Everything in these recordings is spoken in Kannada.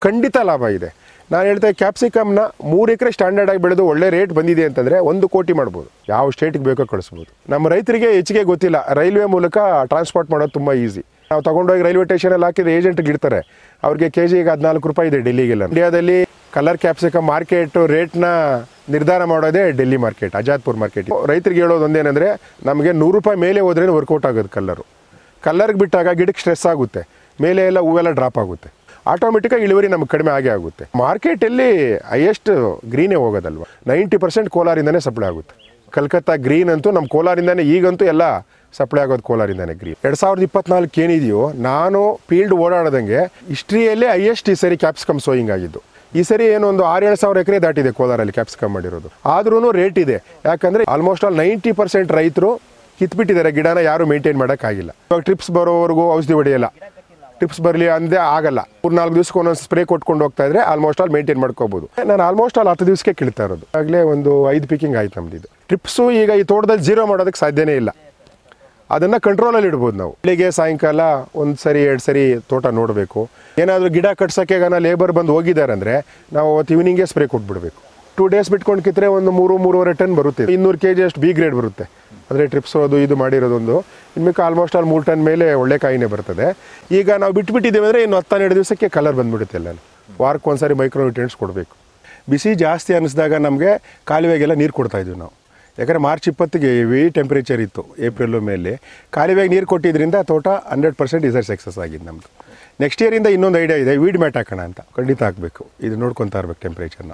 ಖಂಡಿತ ಲಾಭ ಇದೆ ನಾನು ಹೇಳ್ತಾ ಕ್ಯಾಪ್ಸಿಕಮ್ನ ಮೂರು ಎಕರೆ ಸ್ಟ್ಯಾಂಡರ್ಡ್ ಆಗಿ ಬೆಳೆದು ಒಳ್ಳೆ ರೇಟ್ ಬಂದಿದೆ ಅಂತಂದರೆ ಒಂದು ಕೋಟಿ ಮಾಡ್ಬೋದು ಯಾವ ಸ್ಟೇಟಿಗೆ ಬೇಕೋ ಕಳಿಸ್ಬೋದು ನಮ್ಮ ರೈತರಿಗೆ ಹೆಚ್ಚಿಗೆ ಗೊತ್ತಿಲ್ಲ ರೈಲ್ವೆ ಮೂಲಕ ಟ್ರಾನ್ಸ್ಪೋರ್ಟ್ ಮಾಡೋದು ತುಂಬ ಈಸಿ ನಾವು ತಗೊಂಡೋಗಿ ರೈಲ್ವೆ ಸ್ಟೇಷನಲ್ಲಿ ಹಾಕಿದ್ರೆ ಏಜೆಂಟ್ಗೆ ಇಡ್ತಾರೆ ಅವ್ರಿಗೆ ಕೆ ಜಿಗೆ ಹದಿನಾಲ್ಕು ರೂಪಾಯಿ ಇದೆ ಡೆಲ್ಲಿಗೆಲ್ಲ ಇಂಡಿಯಾದಲ್ಲಿ ಕಲರ್ ಕ್ಯಾಪ್ಸಿಕಮ್ ಮಾರ್ಕೆಟ್ ರೇಟ್ನ ನಿರ್ಧಾರ ಮಾಡೋದೇ ಡೆಲ್ಲಿ ಮಾರ್ಕೆಟ್ ಅಜಾದ್ಪುರ್ ಮಾರ್ಕೆಟ್ ರೈತರಿಗೆ ಹೇಳೋದು ಒಂದೇನೆಂದರೆ ನಮಗೆ ನೂರು ರೂಪಾಯಿ ಮೇಲೆ ಹೋದ್ರೆ ವರ್ಕೌಟ್ ಆಗೋದು ಕಲ್ಲರು ಕಲ್ಲರ್ಗೆ ಬಿಟ್ಟಾಗ ಗಿಡಕ್ಕೆ ಸ್ಟ್ರೆಸ್ ಆಗುತ್ತೆ ಮೇಲೆ ಎಲ್ಲ ಹೂವೆಲ್ಲ ಡ್ರಾಪ್ ಆಗುತ್ತೆ ಆಟೋಮೆಟಿಕ್ಕಾಗಿ ಇಳುವರಿ ನಮ್ಗೆ ಕಡಿಮೆ ಆಗೇ ಆಗುತ್ತೆ ಮಾರ್ಕೆಟಲ್ಲಿ ಹೈಯೆಸ್ಟ್ ಗ್ರೀನೇ ಹೋಗೋದಲ್ವ ನೈಂಟಿ ಪರ್ಸೆಂಟ್ ಕೋಲಾರಿಂದನೇ ಸಪ್ಲೈ ಆಗುತ್ತೆ ಕಲ್ಕತ್ತಾ ಗ್ರೀನ್ ಅಂತೂ ನಮ್ಮ ಕೋಲಾರಿಂದನೇ ಈಗಂತೂ ಎಲ್ಲ ಸಪ್ಲೈ ಆಗೋದು ಕೋಲಾರಿಂದನೇ ಗ್ರೀನ್ ಎರಡು ಸಾವಿರದ ಇಪ್ಪತ್ನಾಲ್ಕು ಏನಿದೆಯೋ ನಾನು ಫೀಲ್ಡ್ ಓಡಾಡದಂಗೆ ಹಿಸ್ಟ್ರಿಯಲ್ಲೇ ಹೈಯೆಸ್ಟ್ ಈ ಸರಿ ಕ್ಯಾಪ್ಸಿಕಮ್ ಸೋಯಿಂಗ್ ಆಗಿದ್ದು ಈ ಸರಿ ಏನು ಒಂದು ಆರು ಏಳು ಸಾವಿರ ಎಕರೆ ದಾಟಿದೆ ಕೋಲಾರಲ್ಲಿ ಕ್ಯಾಪ್ಸಿಕಮ್ ಮಾಡಿರೋದು ಆದ್ರೂ ರೇಟ್ ಇದೆ ಯಾಕಂದರೆ ಆಲ್ಮೋಸ್ಟ್ ಆಲ್ ನೈಂಟಿ ಪರ್ಸೆಂಟ್ ರೈತರು ಕಿತ್ಬಿಟ್ಟಿದ್ದಾರೆ ಗಿಡನ ಯಾರು ಮೇಂಟೈನ್ ಮಾಡೋಕ್ಕಾಗಿಲ್ಲ ಇವಾಗ ಟ್ರಿಪ್ಸ್ ಬರೋವರೆಗೂ ಔಷಧಿ ಹೊಡೆಯಲ್ಲ ಟಿಪ್ಸ್ ಬರಲಿ ಅಂದೇ ಆಗಲ್ಲ ಮೂರು ನಾಲ್ಕು ದಿವಸಕ್ಕೆ ಒಂದೊಂದು ಸ್ಪ್ರೇ ಕೊಟ್ಕೊಂಡು ಹೋಗ್ತಾ ಇದ್ರೆ ಆಲ್ಮೋಸ್ಟ್ ಆಲ್ ಮೇಂಟೈನ್ ಮಾಡ್ಕೋಬಹುದು ನಾನು ಆಲ್ಮೋಸ್ಟ್ ಆಲ್ ಹತ್ತು ದಿವಸಕ್ಕೆ ಕೀಳ್ತಾ ಇರೋದು ಆಗಲೇ ಒಂದು ಐದು ಪಿಕಿಂಗ್ ಆಯ್ತು ನಮ್ದು ಇದು ಟ್ರಿಪ್ಸು ಈಗ ಈ ತೋಟದಲ್ಲಿ ಜೀರೋ ಮಾಡೋದಕ್ಕೆ ಸಾಧ್ಯನೇ ಇಲ್ಲ ಅದನ್ನು ಕಂಟ್ರೋಲಲ್ಲಿ ಇಡ್ಬೋದು ನಾವು ಬೆಳಿಗ್ಗೆ ಸಾಯಂಕಾಲ ಒಂದು ಸರಿ ಎರಡು ಸರಿ ತೋಟ ನೋಡಬೇಕು ಏನಾದರೂ ಗಿಡ ಕಟ್ಸೋಕ್ಕೆ ಗನ ಲೇಬರ್ ಬಂದು ಹೋಗಿದ್ದಾರೆ ಅಂದರೆ ನಾವು ಅವತ್ತು ಈವ್ನಿಂಗೇ ಸ್ಪ್ರೇ ಕೊಟ್ಬಿಡ್ಬೇಕು ಟೂ ಡೇಸ್ ಬಿಟ್ಕೊಂಡು ಕಿತ್ತರೆ ಒಂದು ಮೂರು ಮೂರುವರೆ ಟನ್ ಬರುತ್ತೆ ಇನ್ನೂರು ಕೆ ಜಿ ಅಷ್ಟು ಬಿ ಗ್ರೇಡ್ ಬರುತ್ತೆ ಅಂದರೆ ಟ್ರಿಪ್ಸ್ ಅದು ಇದು ಮಾಡಿರೋದೊಂದು ಇನ್ಮೇಲೆ ಆಲ್ಮೋಸ್ಟ್ ಆಲ್ ಮೂರು ಟನ್ ಮೇಲೆ ಒಳ್ಳೆ ಕಾಯಿನೇ ಬರ್ತದೆ ಈಗ ನಾವು ಬಿಟ್ಬಿಟ್ಟಿದ್ದೇವೆ ಅಂದರೆ ಇನ್ನು ಹತ್ತೆರಡು ದಿವಸಕ್ಕೆ ಕಲರ್ ಬಂದ್ಬಿಡುತ್ತೆ ಎಲ್ಲ ವಾರಕ್ಕೆ ಒಂದ್ಸರಿ ಮೈಕ್ರೋ ನ್ಯೂಟ್ರಿಯೆಂಟ್ಸ್ ಕೊಡಬೇಕು ಬಿಸಿ ಜಾಸ್ತಿ ಅನ್ನಿಸಿದಾಗ ನಮಗೆ ಕಾಲುವೆಗೆಲ್ಲ ನೀರು ಕೊಡ್ತಾ ಇದ್ವಿ ನಾವು ಯಾಕಂದರೆ ಮಾರ್ಚ್ ಇಪ್ಪತ್ತಿಗೆ ಹೆವಿ ಟೆಂಪ್ರೇಚರ್ ಇತ್ತು ಏಪ್ರಿಲ್ ಮೇಲೆ ಕಾಲುವೆಗೆ ನೀರು ಕೊಟ್ಟಿದ್ದರಿಂದ ತೋಟ ಹಂಡ್ರೆಡ್ ಪರ್ಸೆಂಟ್ ಈ ಸರಿ ಸಕ್ಸಸ್ ಆಗಿದೆ ನಮ್ಮದು ನೆಕ್ಸ್ಟ್ ಇಯರಿಂದ ಇನ್ನೊಂದು ಐಡಿಯಾ ಇದೆ ವೀಡ್ ಮ್ಯಾಟ್ ಹಾಕೋಣ ಅಂತ ಖಂಡಿತ ಹಾಕಬೇಕು ಇದು ನೋಡ್ಕೊತಾ ಇರ್ಬೇಕು ಟೆಂಪ್ರೇಚರ್ನ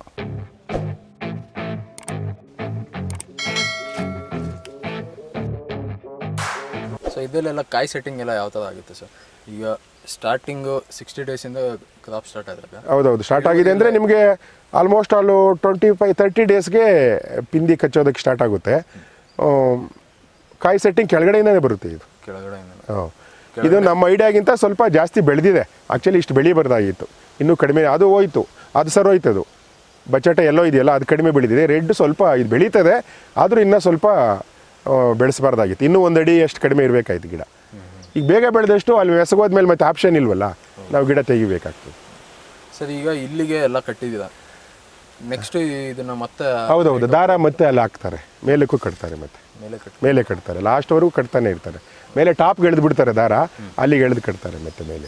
ಸೊ ಇದರಲ್ಲೆಲ್ಲ ಕಾಯಿ ಸೆಟ್ಟಿಂಗ್ ಎಲ್ಲ ಯಾವ ಥರ ಆಗುತ್ತೆ ಸರ್ ಈಗ ಸ್ಟಾರ್ಟಿಂಗು ಸಿಕ್ಸ್ಟಿ ಡೇಸಿಂದ ಕ್ರಾಪ್ ಸ್ಟಾರ್ಟ್ ಆದಾಗ ಹೌದೌದು ಸ್ಟಾರ್ಟ್ ಆಗಿದೆ ಅಂದರೆ ನಿಮಗೆ almost all twenty five thirty ಡೇಸ್ಗೆ ಪಿಂದಿ ಕಚ್ಚೋದಕ್ಕೆ ಸ್ಟಾರ್ಟ್ ಆಗುತ್ತೆ ಆಮ್, ಕಾಯಿ ಸೆಟ್ಟಿಂಗ್ ಕೆಳಗಡೆಯಿಂದನೇ ಬರುತ್ತೆ ಇದು ಕೆಳಗಡೆಯಿಂದ ಹಾಂ ಇದು ನಮ್ಮ ಐಡಿಯಾಗಿಂತ ಸ್ವಲ್ಪ ಜಾಸ್ತಿ ಬೆಳೆದಿದೆ ಆ್ಯಕ್ಚುಲಿ ಇಷ್ಟು ಬೆಳಿಬಾರ್ದಾಗಿತ್ತು ಇನ್ನೂ ಕಡಿಮೆ ಅದು ಹೋಯ್ತು ಅದು ಸರ್ ಹೋಯ್ತು ಅದು ಬಚಾಟ ಎಲ್ಲೋ ಇದೆಯಲ್ಲ ಅದು ಕಡಿಮೆ ಬೆಳೆದಿದೆ ರೆಡ್ ಸ್ವಲ್ಪ ಇದು ಬೆಳೀತದೆ ಆದರೂ ಇನ್ನೂ ಸ್ವಲ್ಪ ಆ, ಬೆಳೆಸಬಾರ್ದಾಗಿತ್ತು ಇನ್ನೂ ಒಂದು ಅಡಿ ಅಷ್ಟು ಕಡಿಮೆ ಇರಬೇಕಾಯ್ತು ಗಿಡ ಈಗ ಬೇಗ ಬೆಳೆದಷ್ಟು ಅಲ್ಲಿ ಎಸಗೋದ್ಮೇಲೆ ಮತ್ತೆ ಆಪ್ಷನ್ ಇಲ್ವಲ್ಲ ನಾವು ಗಿಡ ತೆಗಿಬೇಕಾಗ್ತದೆ ಸರ್ ಈಗ ಇಲ್ಲಿಗೆ ಎಲ್ಲ ಕಟ್ಟಿದ್ದೀರಾ ನೆಕ್ಸ್ಟ್ ಇದನ್ನ ಮತ್ತೆ ಹೌದೌದು ದಾರ ಮತ್ತೆ ಅಲ್ಲಿ ಹಾಕ್ತಾರೆ ಮೇಲಕ್ಕೂ ಕಟ್ತಾರೆ ಮತ್ತೆ ಮೇಲೆ ಕಟ್ಟಿ ಮೇಲೆ ಕಟ್ತಾರೆ ಲಾಸ್ಟ್ವರೆಗೂ ಕಟ್ತಾನೆ ಇರ್ತಾರೆ ಮೇಲೆ ಟಾಪ್ಗೆ ಎಳೆದು ಬಿಡ್ತಾರೆ ದಾರ ಅಲ್ಲಿಗೆ ಎಳೆದು ಕಟ್ತಾರೆ ಮತ್ತೆ ಮೇಲೆ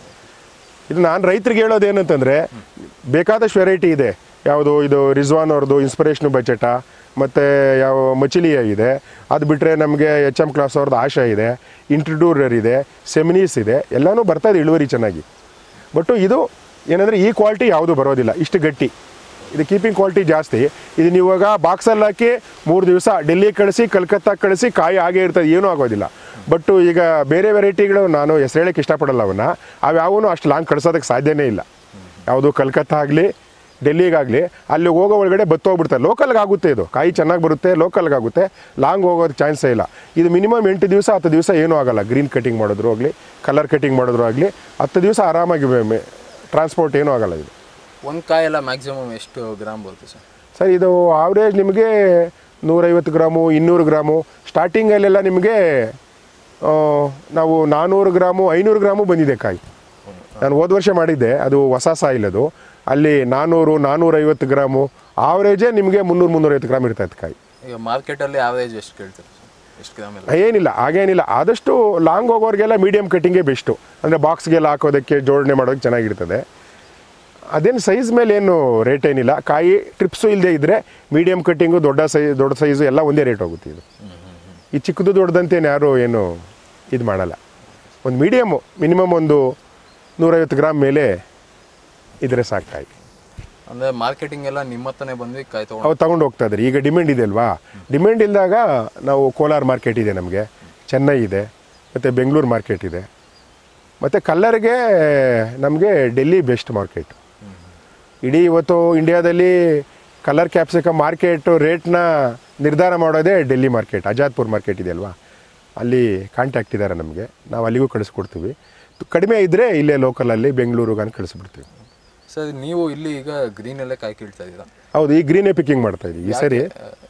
ಇದು ನಾನು ರೈತರಿಗೆ ಹೇಳೋದು ಏನಂತಂದರೆ ಬೇಕಾದಷ್ಟು ವೆರೈಟಿ ಇದೆ ಯಾವುದು ಇದು ರಿಜ್ವಾನ್ ಅವ್ರದ್ದು ಇನ್ಸ್ಪಿರೇಷನ್ ಬಜೆಟ ಮತ್ತು ಯಾವ ಮಚಿಲಿಯ ಇದೆ ಅದು ಬಿಟ್ಟರೆ ನಮಗೆ ಎಚ್ ಎಮ್ ಕ್ಲಾಸ್ ಅವ್ರದ್ದು ಆಶಾ ಇದೆ ಇಂಟ್ರಡ್ಯೂರರ್ ಇದೆ ಸೆಮಿನೀಸ್ ಇದೆ ಎಲ್ಲನೂ ಬರ್ತಾ ಇದೆ ಇಳುವರಿ ಚೆನ್ನಾಗಿ ಬಟ್ಟು ಇದು ಏನಂದರೆ ಈ ಕ್ವಾಲಿಟಿ ಯಾವುದು ಬರೋದಿಲ್ಲ ಇಷ್ಟು ಗಟ್ಟಿ ಇದು ಕೀಪಿಂಗ್ ಕ್ವಾಲಿಟಿ ಜಾಸ್ತಿ ಇದು ನೀವು ಇವಾಗ ಬಾಕ್ಸಲ್ಲಿ ಹಾಕಿ ಮೂರು ದಿವಸ ಡೆಲ್ಲಿ ಕಳಿಸಿ ಕಲ್ಕತ್ತಾ ಕಳಿಸಿ ಕಾಯಿ ಹಾಗೆ ಇರ್ತದೆ ಏನೂ ಆಗೋದಿಲ್ಲ ಬಟ್ಟು ಈಗ ಬೇರೆ ವೆರೈಟಿಗಳು ನಾನು ಹೆಸರು ಹೇಳಕ್ಕೆ ಇಷ್ಟಪಡಲ್ಲ ಅವನ್ನ ಅವ್ಯಾವೂ ಅಷ್ಟು ಲಾಂಗ್ ಕಳ್ಸೋದಕ್ಕೆ ಸಾಧ್ಯನೇ ಇಲ್ಲ ಯಾವುದು ಕಲ್ಕತ್ತಾ ಆಗಲಿ ಡೆಲ್ಲಿಗಾಗಲಿ ಅಲ್ಲಿ ಹೋಗೋ ಒಳಗಡೆ ಬತ್ತೋಗ್ಬಿಡ್ತಾರೆ ಲೋಕಲ್ಗೆ ಆಗುತ್ತೆ ಇದು ಕಾಯಿ ಚೆನ್ನಾಗಿ ಬರುತ್ತೆ ಲೋಕಲ್ಗೆ ಆಗುತ್ತೆ ಲಾಂಗ್ ಹೋಗೋದಕ್ಕೆ ಚಾನ್ಸೇ ಇಲ್ಲ ಇದು ಮಿನಿಮಮ್ ಎಂಟು ದಿವಸ ಹತ್ತು ದಿವಸ ಏನೂ ಆಗಲ್ಲ ಗ್ರೀನ್ ಕಟಿಂಗ್ ಮಾಡಿದ್ರು ಆಗಲಿ ಕಲರ್ ಕಟಿಂಗ್ ಮಾಡಿದ್ರು ಆಗಲಿ ಹತ್ತು ದಿವಸ ಆರಾಮಾಗಿ ಟ್ರಾನ್ಸ್ಪೋರ್ಟ್ ಏನೂ ಆಗಲ್ಲ ಇದು ಒಂದು ಕಾಯೆಲ್ಲ ಮ್ಯಾಕ್ಸಿಮಮ್ ಎಷ್ಟು ಗ್ರಾಮ್ ಬರುತ್ತೆ ಸರ್ ಸರ್ ಇದು ಆವ್ರೇಜ್ ನಿಮಗೆ ನೂರೈವತ್ತು ಗ್ರಾಮು ಇನ್ನೂರು ಗ್ರಾಮು ಸ್ಟಾರ್ಟಿಂಗಲ್ಲೆಲ್ಲ ನಿಮಗೆ ಆ, ನಾವು ನಾನ್ನೂರು ಗ್ರಾಮು ಐನೂರು ಗ್ರಾಮು ಬಂದಿದೆ ಕಾಯಿ ನಾನು ಹೋದ ವರ್ಷ ಮಾಡಿದ್ದೆ ಅದು ಹೊಸ ಸಾಯಿಲ್ ಅದು ಅಲ್ಲಿ ನಾನ್ನೂರು ನಾನ್ನೂರೈವತ್ತು ಗ್ರಾಮು ಆವ್ರೇಜೇ ನಿಮಗೆ ಮುನ್ನೂರು ಮುನ್ನೂರೈವತ್ತು ಗ್ರಾಮ್ ಇರ್ತೈತೆ ಕಾಯಿ ಈಗ ಮಾರ್ಕೆಟಲ್ಲಿ ಆವರೇಜ್ ಎಷ್ಟು ಕೇಳ್ತೀರಾ ಸರ್ ಎಷ್ಟು ಗ್ರಾಮ್ ಎಲ್ಲ ಏನಿಲ್ಲ ಹಾಗೇನಿಲ್ಲ ಆದಷ್ಟು ಲಾಂಗ್ ಹೋಗೋರಿಗೆಲ್ಲ ಮೀಡಿಯಮ್ ಕಟ್ಟಿಂಗೇ ಬೆಸ್ಟು ಅಂದರೆ ಬಾಕ್ಸ್ಗೆಲ್ಲ ಹಾಕೋದಕ್ಕೆ ಜೋಡಣೆ ಮಾಡೋದಕ್ಕೆ ಚೆನ್ನಾಗಿರ್ತದೆ ಅದೇನು ಸೈಜ್ ಮೇಲೆ ಏನು ರೇಟ್ ಏನಿಲ್ಲ ಕಾಯಿ ಟ್ರಿಪ್ಸು ಇಲ್ಲದೆ ಇದ್ದರೆ ಮೀಡಿಯಮ್ ಕಟ್ಟಿಂಗು ದೊಡ್ಡ ಸೈಜ್ ದೊಡ್ಡ ಸೈಜು ಎಲ್ಲ ಒಂದೇ ರೇಟ್ ಹೋಗುತ್ತೆ ಇದು ಈ ಚಿಕ್ಕದು ದೊಡ್ಡದಂತೇನು ಯಾರು ಏನು ಇದು ಮಾಡಲ್ಲ ಒಂದು ಮೀಡಿಯಮ್ಮು ಮಿನಿಮಮ್ ಒಂದು ನೂರೈವತ್ತು ಗ್ರಾಮ್ ಮೇಲೆ ಇದ್ರೆ ಸಾಕು ಕಾಯಿ ಅಂದರೆ ಮಾರ್ಕೆಟಿಂಗ್ ಎಲ್ಲ ನಿಮ್ಮ ಹತ್ರನೇ ಬಂದು ಕಾಯಿ ತೊಗೊಂಡು ಅವು ತಗೊಂಡು ಹೋಗ್ತಾ ಇದ್ದಾರೆ ಈಗ ಡಿಮ್ಯಾಂಡ್ ಇದೆ ಅಲ್ವಾ ಡಿಮ್ಯಾಂಡ್ ಇಲ್ದಾಗ ನಾವು ಕೋಲಾರ ಮಾರ್ಕೆಟ್ ಇದೆ ನಮಗೆ ಚೆನ್ನೈ ಇದೆ ಮತ್ತು ಬೆಂಗಳೂರು ಮಾರ್ಕೆಟ್ ಇದೆ ಮತ್ತು ಕಲ್ಲರ್ಗೆ ನಮಗೆ ಡೆಲ್ಲಿ ಬೆಸ್ಟ್ ಮಾರ್ಕೆಟ್ ಇಡೀ ಇವತ್ತು ಇಂಡಿಯಾದಲ್ಲಿ ಕಲರ್ ಕ್ಯಾಪ್ಸಿಕಮ್ ಮಾರ್ಕೆಟ್ ರೇಟ್ನ ನಿರ್ಧಾರ ಮಾಡೋದೇ ಡೆಲ್ಲಿ ಮಾರ್ಕೆಟ್ ಅಜಾದ್ಪುರ್ ಮಾರ್ಕೆಟ್ ಇದೆ ಅಲ್ವಾ ಅಲ್ಲಿ ಕಾಂಟ್ಯಾಕ್ಟ್ ಇದ್ದಾರೆ ನಮಗೆ ನಾವು ಅಲ್ಲಿಗೂ ಕಳಿಸ್ಕೊಡ್ತೀವಿ ಕಡಿಮೆ ಇದ್ದರೆ ಇಲ್ಲೇ ಲೋಕಲಲ್ಲಿ ಬೆಂಗಳೂರಿಗೆ ಕಳಿಸ್ಬಿಡ್ತೀವಿ ಸರ್ ನೀವು ಇಲ್ಲಿ ಈಗ ಗ್ರೀನಲ್ಲೇ ಕಾಯಿ ಕೀಳ್ತಾ ಇದ್ದೀರಾ ಹೌದು ಈ ಗ್ರೀನೇ ಪಿಕ್ಕಿಂಗ್ ಮಾಡ್ತಾ ಇದ್ದೀವಿ ಈ ಸರಿ